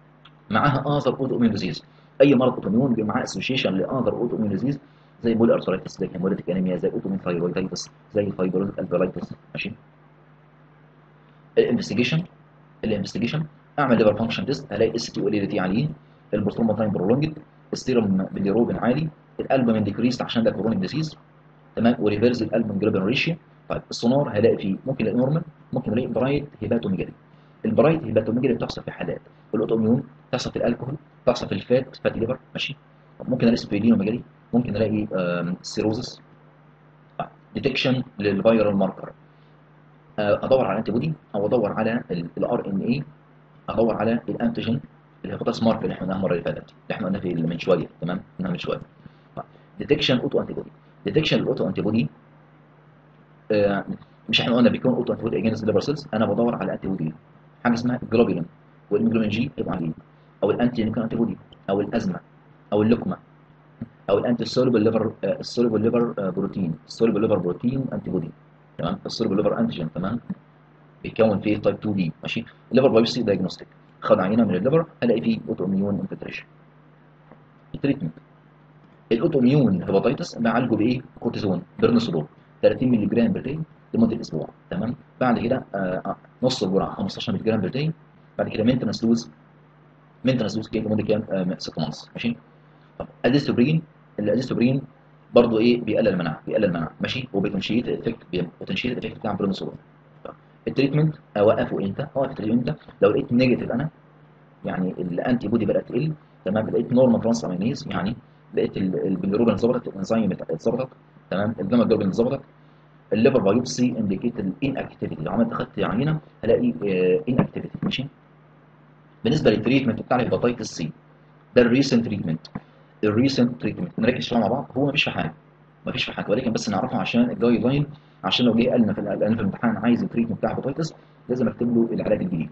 معاها اذر اوتو اميون ديزيز اي مرض اوتوميون بيبقى معاه اسوشيشن لاذر اوتو اميون ديزيز زي بول ارثرايتس زي هيموليتيك انيميا زي اوتومين ثايرويدايتس زي الفايبروزيك البرايتس ماشي الانفستيجيشن الانفستيجيشن اعمل ليفر فانكشن تيست هلاقي اس تي ال تي عاليين البروتون تايم برولونجد السيروم باليروبين عالي الالبومين ديكريست عشان ده كرونيك ديزيز تمام وريفيرس الالبومين جلوبين ريشيو طيب السونار هلاقي فيه ممكن الاقي نورمال ممكن الاقي برايت هيباتوميجالي البرايت هيباتوميجالي بتحصل في حالات الاوتوميون بتحصل في الالكوهول بتحصل في الفات فاتي ليفر ماشي ممكن الاقي سبيلينوميجالي ممكن الاقي سيروزس ديتكشن للفيرال ماركر ادور على انتي بودي او ادور على الار ان اي ادور على الانتيجين الهيباتاس مارك اللي احنا قلناها المره اللي فاتت اللي احنا قلناها في من شويه تمام قلناها من شويه ديتكشن اوتو انتي بودي ديتكشن الاوتو انتي بودي آه مش احنا قلنا بيكون اوتو انتي بودي اجينست ليفر سيلز انا بدور على انتي بودي حاجه اسمها جلوبولين والهيموجلوبين جي يبقى عاليين او الانتي نيكون انتي بودي او الازمه او اللقمه او الانتي سوليبل ليفر السوليبل ليفر بروتين السوليبل ليفر بروتين انتي بودي تمام السوليبل ليفر انتيجين تمام بيتكون فيه تايب 2 دي ماشي الليفر بايوبسي دايجنوستيك خد عينه من الليفر هلاقي فيه اوتو اميون انفلتريشن التريتمنت الاوتو اميون هيباتيتس بعالجه بايه كورتيزون بيرنسولون 30 مللي جرام بير داي لمده اسبوع تمام بعد كده آه نص الجرعه 15 مللي جرام بير داي بعد كده مينتنس دوز مينتنس دوز كام لمده كام آه 6 مانس ماشي طب اديستوبرين الاديستوبرين برضه ايه بيقلل المناعه بيقلل المناعه ماشي وبتنشيط الافكت بتنشيط الافكت بتاع البرنسولون التريتمنت اوقفه امتى اوقف التريتمنت امتى لو لقيت نيجاتيف انا يعني الانتي بودي بدات تقل تمام لقيت نورمال ترانس امينيز يعني لقيت البيليروبين ظبطت الانزيم اتظبطت تمام الجاما جلوبين ظبطت الليفر بايوبسي انديكيت الان اكتيفيتي لو عملت خدت عينه هلاقي ان اكتيفيتي ماشي بالنسبه للتريتمنت بتاع الهيباتيتس سي ده الريسنت تريتمنت الريسنت تريتمنت نركز شويه مع بعض هو مفيش في حاجه مفيش في حاجه ولكن بس نعرفه عشان الجايد لاين عشان لو جه قال لنا في قال لنا في الامتحان عايز التريتمنت بتاع هيباتيتس لازم اكتب له العلاج الجديد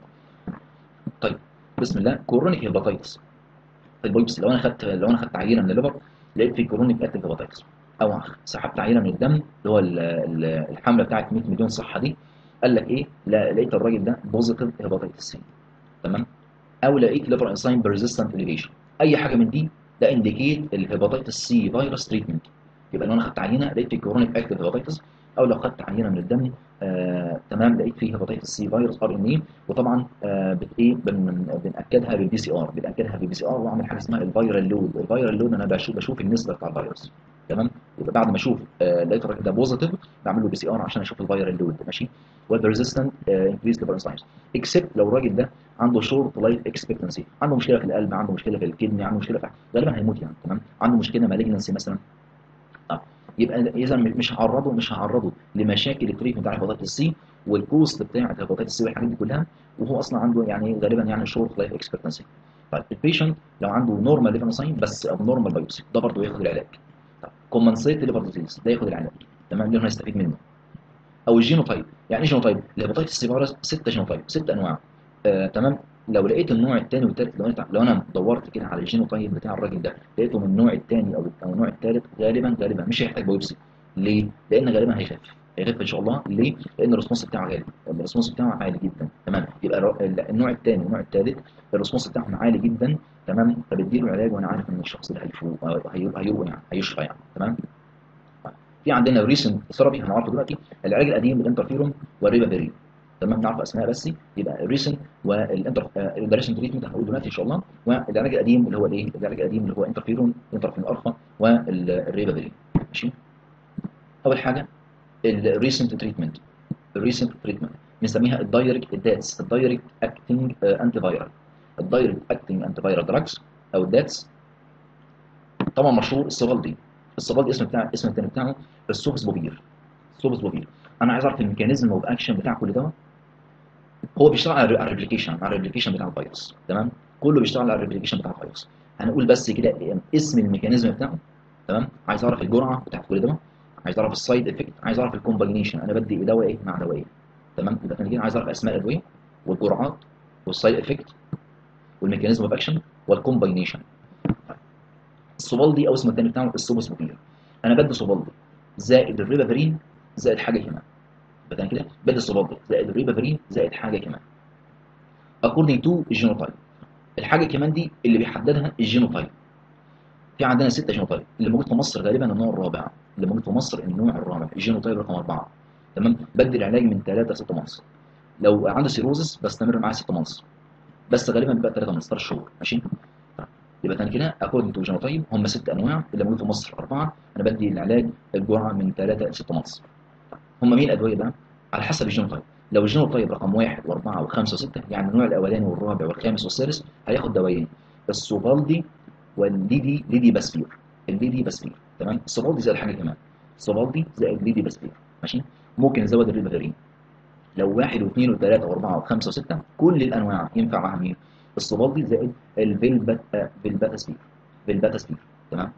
طيب بسم الله كورونيك هيباتيتس في البويبس لو انا خدت لو انا خدت عينه من الليفر لقيت في كورونيك اكتيف هيباتيتس او سحبت عينه من الدم اللي هو ال- ال- الحمله بتاعت 100 مليون صحه دي قال لك ايه لا لقيت الراجل ده بوزيتيف هيباتيتس سي تمام او لقيت ليفر انسايم بيرزيستنت اليفيشن اي حاجه من دي ده انديكيت الهيباتيتس سي فيروس تريتمنت يبقى لو انا خدت عينه لقيت في كورونيك اكتيف هيباتيتس او لو خدت عينه من الدم آه تمام لقيت فيه هيباتيتس سي فيروس ار ان اي وطبعا آه بت ايه بن بناكدها بالبي سي ار بناكدها بالبي سي ار واعمل حاجه اسمها الفيرال لود الفيرال لود انا بشوف بشوف النسبه بتاع الفيروس تمام يبقى بعد ما اشوف آه لقيت الراجل ده بوزيتيف بعمل له بي سي ار عشان اشوف الفيرال لود ماشي والبرزيستنت انكريز ليفر انزيمز اكسبت لو الراجل ده عنده شورت لايف اكسبكتنسي عنده مشكله في القلب عنده مشكله في الكدني عنده مشكله في غالبا هيموت يعني تمام عنده مشكله مالجنسي مثلا اه يبقى اذا مش هعرضه مش هعرضه لمشاكل التريتمنت بتاع هيباتيتس السي والكوست بتاع هيباتيتس السي والحاجات دي كلها وهو اصلا عنده يعني غالبا يعني شورت لايف اكسبكتنسي طيب البيشنت لو عنده نورمال ليفر ساين بس او نورمال بايوبسي ده برضه ياخد العلاج طيب كومنسيت ليفر ديزيز ده ياخد العلاج تمام ده هيستفيد منه او الجينوتايب يعني ايه جينوتايب الهيباتيتس السي فيروس ست جينوتايب ست انواع آه تمام لو لقيت النوع الثاني والثالث لو انا لو انا دورت كده على الجينوتايب بتاع الراجل ده لقيته من النوع الثاني او او النوع الثالث غالبا غالبا مش هيحتاج بايوبسي ليه؟ لان غالبا هيخف هيخف ان شاء الله ليه؟ لان الريسبونس بتاعه عالي الريسبونس بتاعه عالي جدا تمام يبقى الر- ال- النوع الثاني والنوع الثالث الريسبونس بتاعهم عالي جدا تمام فبديله علاج وانا عارف ان الشخص ده هيفوق أو هيروق هيروق يعني هيشفى يعني تمام في عندنا ريسنت ثيرابي هنعرفه دلوقتي العلاج القديم بالانترفيرون والريبافيرين تمام نعرف اسماء بس يبقى الريسنت والانتر الريسنت تريتمنت هنقول دلوقتي ان شاء الله والعلاج القديم اللي هو الايه العلاج القديم اللي هو انترفيرون انترفيرون الفا والريبافيرين ماشي اول حاجه الريسنت تريتمنت الريسنت تريتمنت بنسميها الدايركت الداتس الدايركت اكتنج انتي فايرال الدايركت اكتنج انتي فايرال دراجز او الداتس طبعا مشهور السوفالدي السوفالدي اسم بتاع اسم التاني بتاعه السوفسبوفير السوفسبوفير انا عايز اعرف الميكانيزم اوف اكشن بتاع كل ده هو بيشتغل على الريبليكيشن على الريبليكيشن بتاع الفيروس تمام كله بيشتغل على الريبليكيشن بتاع الفيروس هنقول بس كده اسم الميكانيزم بتاعه تمام عايز اعرف الجرعه بتاعت كل ده عايز اعرف السايد افكت عايز اعرف الكومباينيشن انا بدي دواء ايه مع دواء ايه تمام يبقى انا كده عايز اعرف اسماء الادويه والجرعات والسايد افكت والميكانيزم اوف اكشن والكومباينيشن السوبالدي او اسمه الثاني بتاعه السوبوسبوفير انا بدي سوبالدي زائد الريبافيرين زائد حاجه كمان يبقى انا كده بدي السوبالدي زائد الريبافيرين زائد حاجه كمان according to الجينوتايب الحاجه كمان دي اللي بيحددها الجينوتايب في عندنا ستة جينوتايب اللي موجود في مصر غالبا النوع الرابع اللي موجود في مصر النوع الرابع الجينوتايب رقم أربعة تمام بدي العلاج من 3 ل 6 مانس لو عنده سيروزس بستمر معاه 6 مانس بس غالبا بيبقى 3 مانس 3 شهور ماشي يبقى تاني كده اكوردنج تو جينوتايب هم ست انواع اللي موجود في مصر اربعه انا بدي العلاج الجرعه من 3 ل 6 مانس هم مين الادويه بقى؟ على حسب الجينوتايب لو الجينوتايب رقم واحد واربعه وخمسه وسته يعني النوع الاولاني والرابع والخامس والسادس هياخد دوايين السوفالدي والليدي ليدي باسفير الليدي باسفير تمام السوفالدي زائد حاجه كمان السوفالدي زائد ليدي باسفير ماشي ممكن نزود الريبافيرين لو واحد واثنين وثلاثه واربعه وخمسه وسته كل الانواع ينفع معاها مين؟ السوفالدي زائد الفيلبات آه، فيلباتاسفير فيلباتاسفير تمام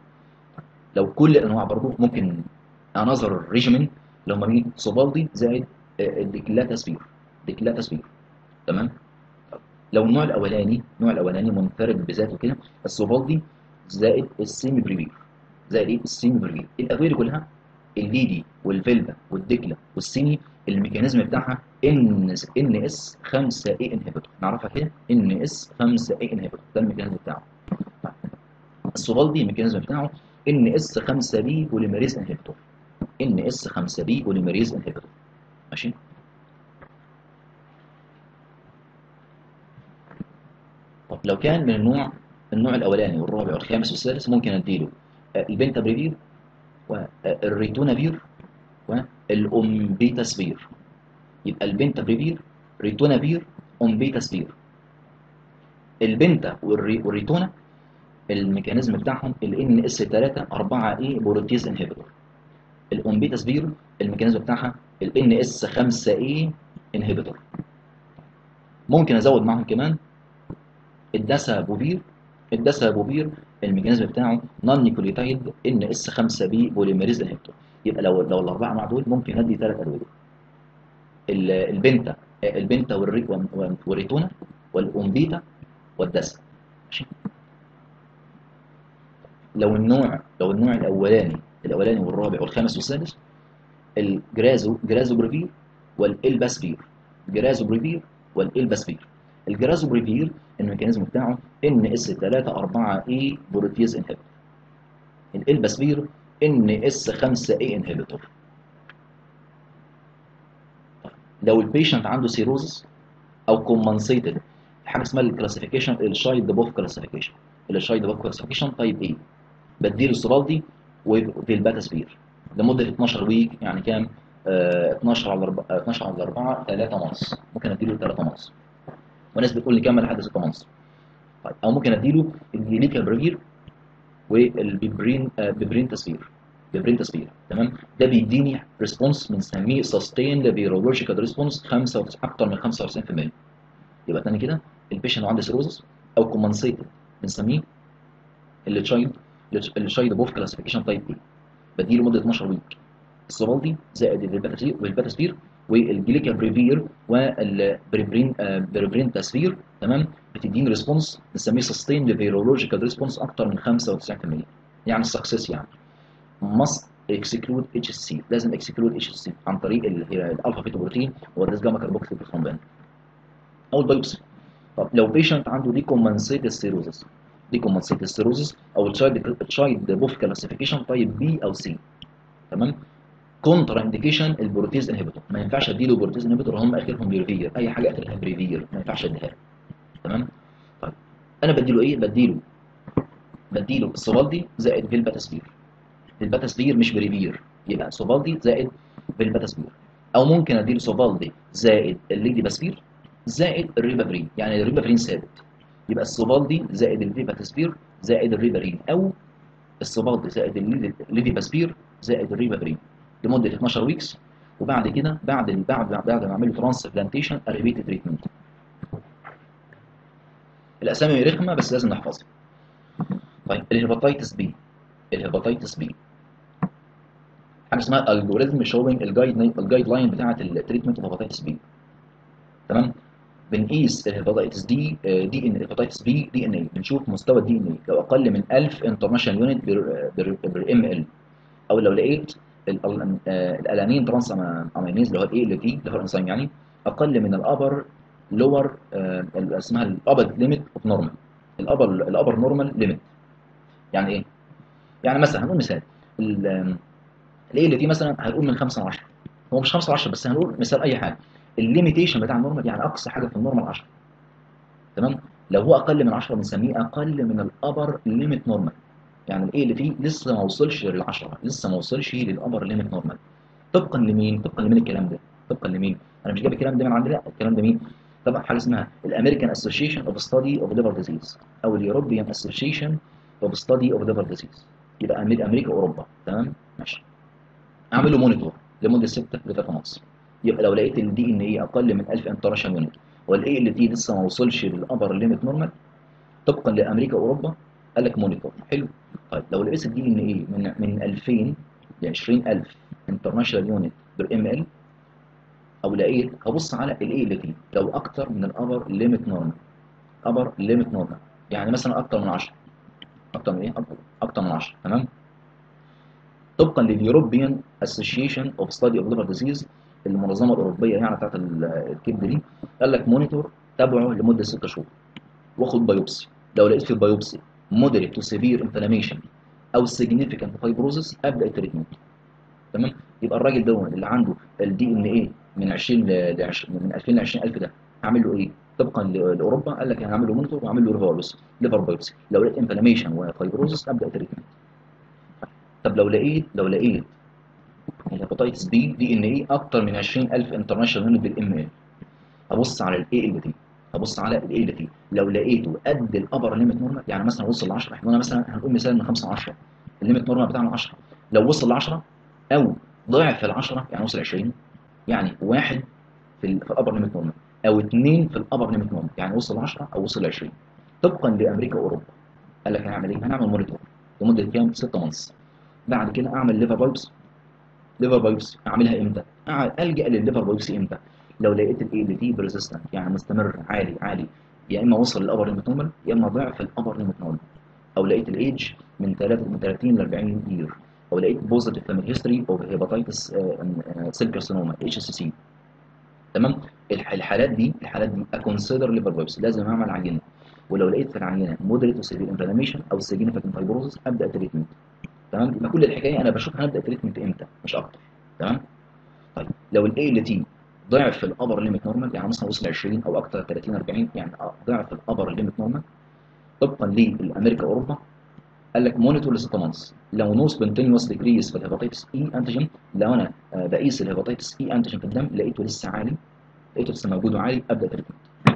لو كل الانواع برضو ممكن انظر ريجيمين اللي هم مين؟ سوفالدي زائد آه، الديكلاتاسفير ديكلاتاسفير تمام لو النوع الاولاني النوع الاولاني منفرد بذاته كده السوفالدي زائد السيمي بريفير زائد ايه السيمي بريفير الادويه دي كلها الليدي والفيلبا والديكلا والسيمي الميكانيزم بتاعها ان ان اس 5 اي انهبيتور نعرفها كده ان اس 5 اي انهبيتور ده الميكانيزم بتاعه السوفالدي الميكانيزم بتاعه ان اس 5 بي بوليميريز انهبيتور ان اس 5 بي بوليميريز انهبيتور ماشي طب لو كان من النوع النوع الاولاني والرابع والخامس والسادس ممكن اديله آه، البنتابريفير والريتونافير والأومبيتاسفير يبقى البنتابريفير ريتونافير أومبيتاسفير البنتا والري والريتونا الميكانيزم بتاعهم ال ان اس 3 4 اي بروتيز انهبيتور الاومبيتاسفير الميكانيزم بتاعها ال ان اس 5 اي انهبيتور ممكن ازود معاهم كمان الداسابوفير الدسابوبير الميكانيزم بتاعه نون نيكليوتايد ان اس 5 بي بوليميريز انهبيتور يبقى لو لو الاربعه مع دول ممكن ادي ثلاث ادويه ال- البنتا البنتا والري- وال- والريتونا والاومبيتا والدسا ماشي لو النوع لو النوع الاولاني الاولاني والرابع والخامس والسادس الجرازو جرازوبريفير والالباسبير جرازوبريفير والالباسبير الجرازوبريفير الميكانيزم بتاعه ان اس 3 4 اي بروتيز انهبيتور الالباسبير ان اس 5 اي انهبيتور لو البيشنت عنده سيروزس او كومنسيتد حاجه اسمها الكلاسيفيكيشن الشايد بوف كلاسيفيكيشن الشايد بوف كلاسيفيكيشن طيب ايه بديله السرالدي وفي الباتاسبير لمده 12 ويك يعني كام آه 12 على 4 12 على 4 3 مانس ممكن اديله 3 مانس وناس بتقول لي كمل لحد 6 مانس طيب او ممكن اديله الجليكا بريفير والبيبرين آه بيبرين تسفير بيبرين تسفير تمام ده بيديني ريسبونس بنسميه سستيند فيرولوجيكال ريسبونس 5 اكتر من 95% يبقى تاني كده البيشنت عنده سيروزس او كومنسيتد بنسميه التشايلد التشايلد بوف كلاسيفيكيشن تايب ايه بديله مده 12 ويك السوفالدي زائد الباتاسير والباتاسبير والجليكا بريفير والبريبرين آه بريبرين تاسفير تمام بتديني ريسبونس بنسميه سستين فيرولوجيكال ريسبونس اكتر من 95% يعني السكسس يعني must exclude HSC لازم exclude HSC عن طريق ال- هي الالفا فيتو بروتين والريس جاما كاربوكسيل بالثرومبين او البيوبسي طب لو بيشنت عنده ديكومنسيتد سيروزس ديكومنسيتد سيروزس او التشايلد تشايلد بوف كلاسيفيكيشن طيب بي او سي تمام كونترا انديكيشن البروتيز انهبيتور ما ينفعش اديله بروتيز انهبيتور هم اخرهم بريفير اي حاجه اخرها بريفير ما ينفعش اديها له. تمام طيب انا بديله ايه بديله بديله السوفالدي زائد فيلباتاسبير الباتاسبير مش بريفير يبقى سوفالدي زائد فيلباتاسبير او ممكن اديله سوفالدي زائد الليدي باسبير زائد الريبافرين يعني الريبافرين ثابت يبقى السوفالدي زائد الليفاتاسبير زائد الريبافرين او السوفالدي زائد الليدي- الليدي باسبير زائد الريبافرين لمده 12 ويكس وبعد كده بعد بعد بعد ما اعمل له ترانسبلانتيشن اريبيت تريتمنت الاسامي رخمه بس لازم نحفظها طيب الهيباتيتس بي الهيباتيتس بي حاجه اسمها الجوريزم شوينج الجايد الجايد لاين بتاعه التريتمنت اوف هيباتيتس بي تمام بنقيس الهيباتيتس دي دي ان الهيباتيتس بي دي ان اي بنشوف مستوى الدي ان اي لو اقل من 1000 انترناشونال يونت بر ام ال او لو لقيت ال- ال- آه، الالانين ترانس امينيز اللي هو الاي ال تي اللي هو الانزيم يعني اقل من الابر لور اسمها الابر ليميت اوف نورمال الابر الابر نورمال ليميت يعني ايه؟ يعني مثلا هنقول مثال الاي ال تي مثلا هنقول من 5 ل 10 هو مش 5 ل 10 بس هنقول مثال اي حاجه الليميتيشن بتاع النورمال يعني اقصى حاجه في النورمال 10 تمام لو هو اقل من 10 بنسميه اقل من الابر ليميت نورمال يعني الاي ال تي لسه ما وصلش لل 10 لسه ما وصلش للابر ليميت نورمال طبقا لمين طبقا لمين الكلام ده طبقا لمين انا مش جايب الكلام ده من عندي لا الكلام ده مين طبعا حاجه اسمها الامريكان اسوشيشن اوف ستادي اوف ليفر ديزيز او اليوروبيان اسوشيشن اوف ستادي اوف ليفر ديزيز يبقى أمريكا- امريكا واوروبا تمام ماشي اعمل له مونيتور لمده 6 ل 3 مانس يبقى لو لقيت الدي ان اي اقل من 1000 انترناشونال يونت والاي ال تي لسه ما وصلش للابر ليميت نورمال طبقا لامريكا واوروبا قال لك مونيتور حلو طيب لو لقيت الدي ان اي من من 2000 ل 20000 انترناشونال يونت بر ام ال او لقيت هبص على الاي ال تي لو اكتر من الابر ليميت نورمال ابر ليميت نورمال يعني مثلا اكتر من 10 اكتر من ايه اكتر, أكتر من 10 تمام طبقا لليوروبيان اسوشيشن اوف ستادي اوف ليفر ديزيز المنظمه الاوروبيه يعني بتاعت ال- الكبد دي قال لك مونيتور تابعه لمده 6 شهور واخد بايوبسي لو لقيت في البايوبسي مودريت تو سيفير انفلاميشن او سيجنيفيكانت فايبروزس ابدا التريتمنت تمام يبقى الراجل ده اللي عنده الدي ان ايه من 20 ل 20 من 2000 ل 20000 ده هعمل له ايه؟ طبقا ل- لاوروبا قال لك انا هعمل له مونيتور وهعمل له ريفولوس ليفر بايوبسي لو لقيت انفلاميشن وفايبروزس ابدا التريتمنت طب لو لقيت لو لقيت الهيباتيتس بي دي ان ايه اكتر من 20000 انترناشونال يونت بالام ال هبص على الاي ال تي هبص على الاي ال تي لو لقيته قد الابر ليميت نورمال يعني مثلا وصل ل 10 احنا قلنا مثلا هنقول مثال من 5 ل 10 الليميت نورمال بتاعنا 10 لو وصل ل 10 او ضعف ال 10 يعني وصل 20 يعني واحد في ال- في الابر ليميت نورمال او اثنين في الابر ليميت نورمال يعني وصل ل 10 او وصل ل 20 طبقا لامريكا واوروبا قال لك هنعمل ايه هنعمل مونيتور لمده كام 6 مانثs بعد كده اعمل ليفر بايبس ليفر بايبس اعملها امتى أع- الجا للليفر بايبس امتى لو لقيت الاي ال تي بريزيستنت يعني مستمر عالي عالي يا اما وصل للابر ليميت نورمال يا اما ضعف الابر ليميت نورمال او لقيت الايدج من 3 من 30 ل 40 يير او لقيت بوزيتيف فاميلي هيستوري اوف هيباتيتس سيل كارسينوما اتش اس سي تمام الح- الحالات دي الحالات دي اكونسيدر ليفر بايبس لازم اعمل عينه ولو لقيت في العينه مودريت وسيفير انفلاميشن او سيجنيفيكانت فايبروزس ابدا تريتمنت تمام يبقى كل الحكايه انا بشوف هنبدا تريتمنت امتى مش اكتر تمام طيب لو الاي ال تي ضعف في الابر ليميت نورمال يعني مثلا وصل 20 او اكتر 30 40 يعني ضعف الابر ليميت نورمال طبقا للامريكا واوروبا قال لك مونيتور لست مانثs لو نو سبونتينيوس ديكريس في الهيباتيتس اي انتيجين لو انا آه، بقيس الهيباتيتس اي انتيجين في الدم لقيته لسه عالي لقيته لسه موجود وعالي ابدا تريتمنت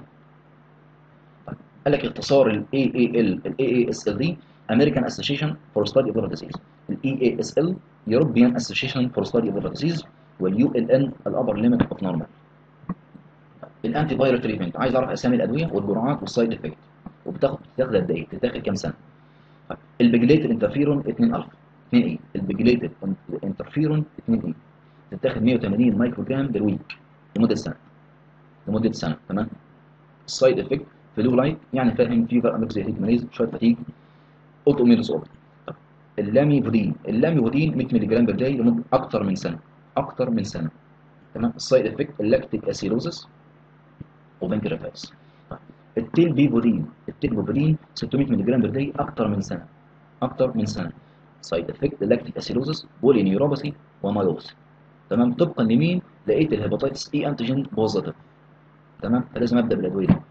قال لك اختصار ال AAL ال AASL دي American Association for Study of Liver Disease ال EASL European Association for Study of Liver Disease وال ULN الأبر ليميت اوف نورمال الانتي فايرال تريتمنت عايز اعرف اسامي الادويه والجرعات والسايد افكت وبتاخد بتاخد قد ايه؟ بتتاخد كام سنه؟ طيب، البيجليتد انترفيرون 2 الفا 2 اي البيجليتد انترفيرون 2 اي تتاخد 180 مايكرو جرام بالويك لمده سنه لمده سنه تمام السايد افكت فلو لايك يعني فاهم فيفر انكزيتيك ماليز شويه فتيج اوتو اميون ديسوردر اللاميفودين اللاميفودين 100 مللي جرام بير داي لمده اكتر من سنه اكتر من سنه تمام السايد افكت اللاكتيك اسيلوزس وبنكرياتايتس التيل بيفودين التيل بيفودين 600 مللي جرام بير داي اكتر من سنه اكتر من سنه سايد افكت اللاكتيك اسيلوزس بولي نيوروباثي ومايوس تمام طبقا لمين لقيت الهيباتيتس اي انتيجين بوزيتيف تمام فلازم ابدا بالادويه دي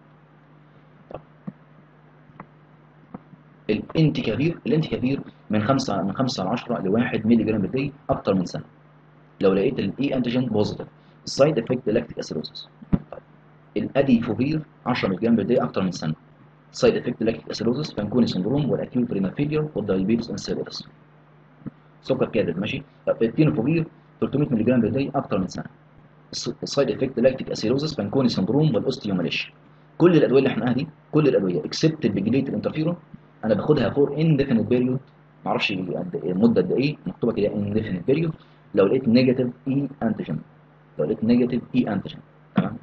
الانتي كبير الانتي كبير من 5 من 5 ل 10 ل 1 مللي جرام بالدي اكتر من سنه لو لقيت الاي انتيجين بوزيتيف السايد افكت لاكتيك اسيروسس الاديفوفير 10 مللي جرام بالدي اكتر من سنه سايد افكت لاكتيك اسيروسس فانكوني سندروم والاكيوت رينال فيلير والدايابيتس انسيلس سكر كاذب ماشي طب التينوفوفير 300 مللي جرام بالدي اكتر من سنه السايد افكت لاكتيك اسيروسس فانكوني سندروم والاوستيوماليشيا كل الادويه اللي احنا دي كل الادويه اكسبت البيجليت الانترفيرون انا باخدها فور انديفينيت بيريود ما اعرفش قد إيه- مده قد ايه مكتوبه كده انديفينيت بيريود لو لقيت نيجاتيف اي انتيجين لو لقيت نيجاتيف اي انتيجين تمام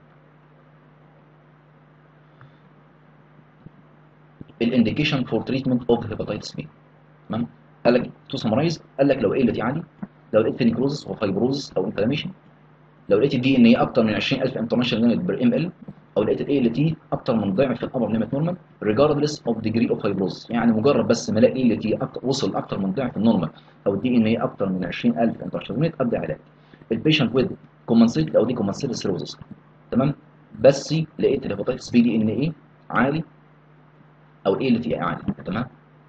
الانديكيشن فور تريتمنت اوف هيباتيتس بي تمام قال لك تو سمرايز قال لك لو ايه اللي عادي لو لقيت فينيكروزس وفايبروزس او انفلاميشن لو لقيت الدي ان اي اكتر من 20000 انترناشونال يونت بير ام ال او لقيت الاي ال تي اكتر من ضعف في الابر ليميت نورمال ريجاردلس اوف ديجري اوف فايبروز يعني مجرد بس ما الاقي الاي ال تي وصل اكتر من ضعف النورمال او الدي ان اي اكتر من 20000 انترناشونال يونت ابدا علاج البيشنت ويز كومنسيت او دي كومنسيت سيروزس تمام بس لقيت الهيباتيتس بي دي ان اي عالي او الاي ال تي عالي تمام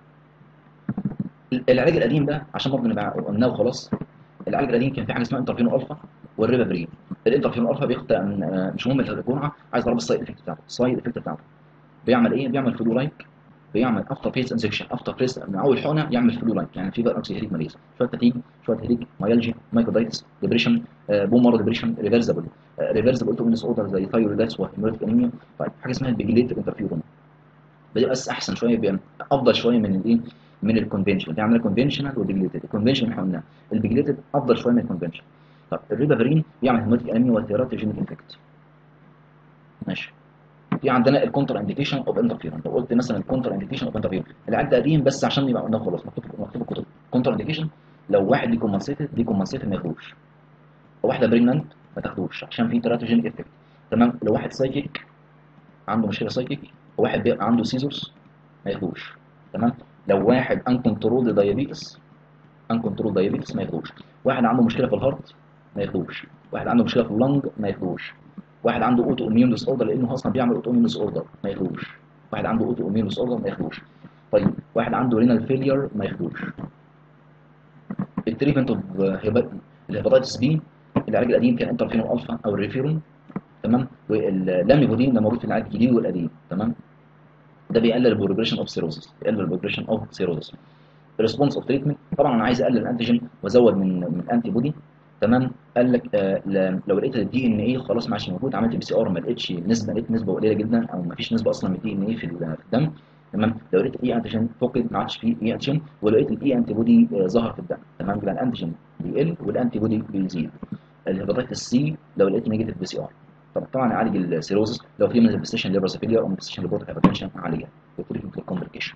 العلاج القديم ده عشان برضه نبقى قلناه وخلاص العلاج القديم كان في حاجه اسمها انترفيرون الفا والريبافرين الانترفيرون الفا بياخد من- مش مهم الجرعه عايز اضرب السايد افكت بتاعته السايد افكت بتاعته بيعمل ايه بيعمل فلو لايك بيعمل افتر فيس انسكشن افتر فيس من اول حقنه يعمل فلو لايك يعني فيفر اوكسيهيريك ماليز شويه فتيج شويه هيريك مايالجي مايكودايتس ديبريشن بوم مارو ديبريشن ريفرسبل ريفرسبل تو ديس اوردر زي ثايرويداتس وهيموريتيك انيميا طيب حاجه اسمها البيجليت انترفيرون بيبقى بس احسن شويه بيبقى افضل شويه من الايه من الكونفنشنال دي عندنا كونفنشنال والبيجليتد الكونفنشنال احنا قلنا البيجليتد افضل شويه من الكونفنشنال طب الريبافرين بيعمل هيموريتيك انيميا وثيراتوجينيك انفكت ماشي في عندنا الكونتر انديكيشن اوف انترفيرون لو قلت مثلا الكونتر انديكيشن اوف انترفيرون العلاج ده قديم بس عشان يبقى قلناه خلاص مكتوب مكتوب الكتب كونتر انديكيشن لو واحد ليه كومنسيتد ليه كومنسيتد ما ياخدوش لو واحده بريجنانت ما تاخدوش عشان في تيراتوجينيك افكت تمام لو واحد سايكيك عنده مشكله سايكيك وواحد بيبقى عنده سيزورز ما ياخدوش تمام لو واحد ان كنترول دايابيتس ان كنترول دايابيتس ما ياخدوش واحد عنده مشكله في الهارت ما ياخدوش واحد عنده مشكله في اللنج ما ياخدوش واحد عنده اوتو اميون ديس اوردر لانه اصلا بيعمل اوتو اميون ديس اوردر ما ياخدوش واحد عنده اوتو اميون ديس اوردر ما ياخدوش طيب واحد عنده رينال فيلير ما ياخدوش التريتمنت اوف الهيباتيتس بي العلاج القديم كان انترفيرون الفا او الريفيرون تمام واللاميفودين ده موجود في العلاج الجديد والقديم تمام ده بيقلل البروجريشن اوف سيروزس بيقلل البروجريشن اوف سيروزس الريسبونس اوف تريتمنت طبعا انا عايز اقلل الانتيجين وازود من من الانتي بودي تمام قال لك آه ل- لو لقيت الدي ان اي خلاص ما عادش موجود عملت بي سي ار ما لقيتش نسبه لقيت نسبه قليله جدا او ما فيش نسبه اصلا من الدي ان اي في ال- في الدم تمام لو لقيت الاي انتيجين فقد ما عادش فيه اي انتيجين ولقيت الاي انتي بودي آه، ظهر في الدم تمام يبقى الانتيجين بيقل والانتي بودي بيزيد الهيباتيتس سي لو لقيت نيجاتيف بي سي ار طب طبعا نعالج السيروزس لو في مانيفستيشن ليبرسيفيليا او مانيفستيشن لبورتال هايبرتنشن عاليه وكل كومبليكيشن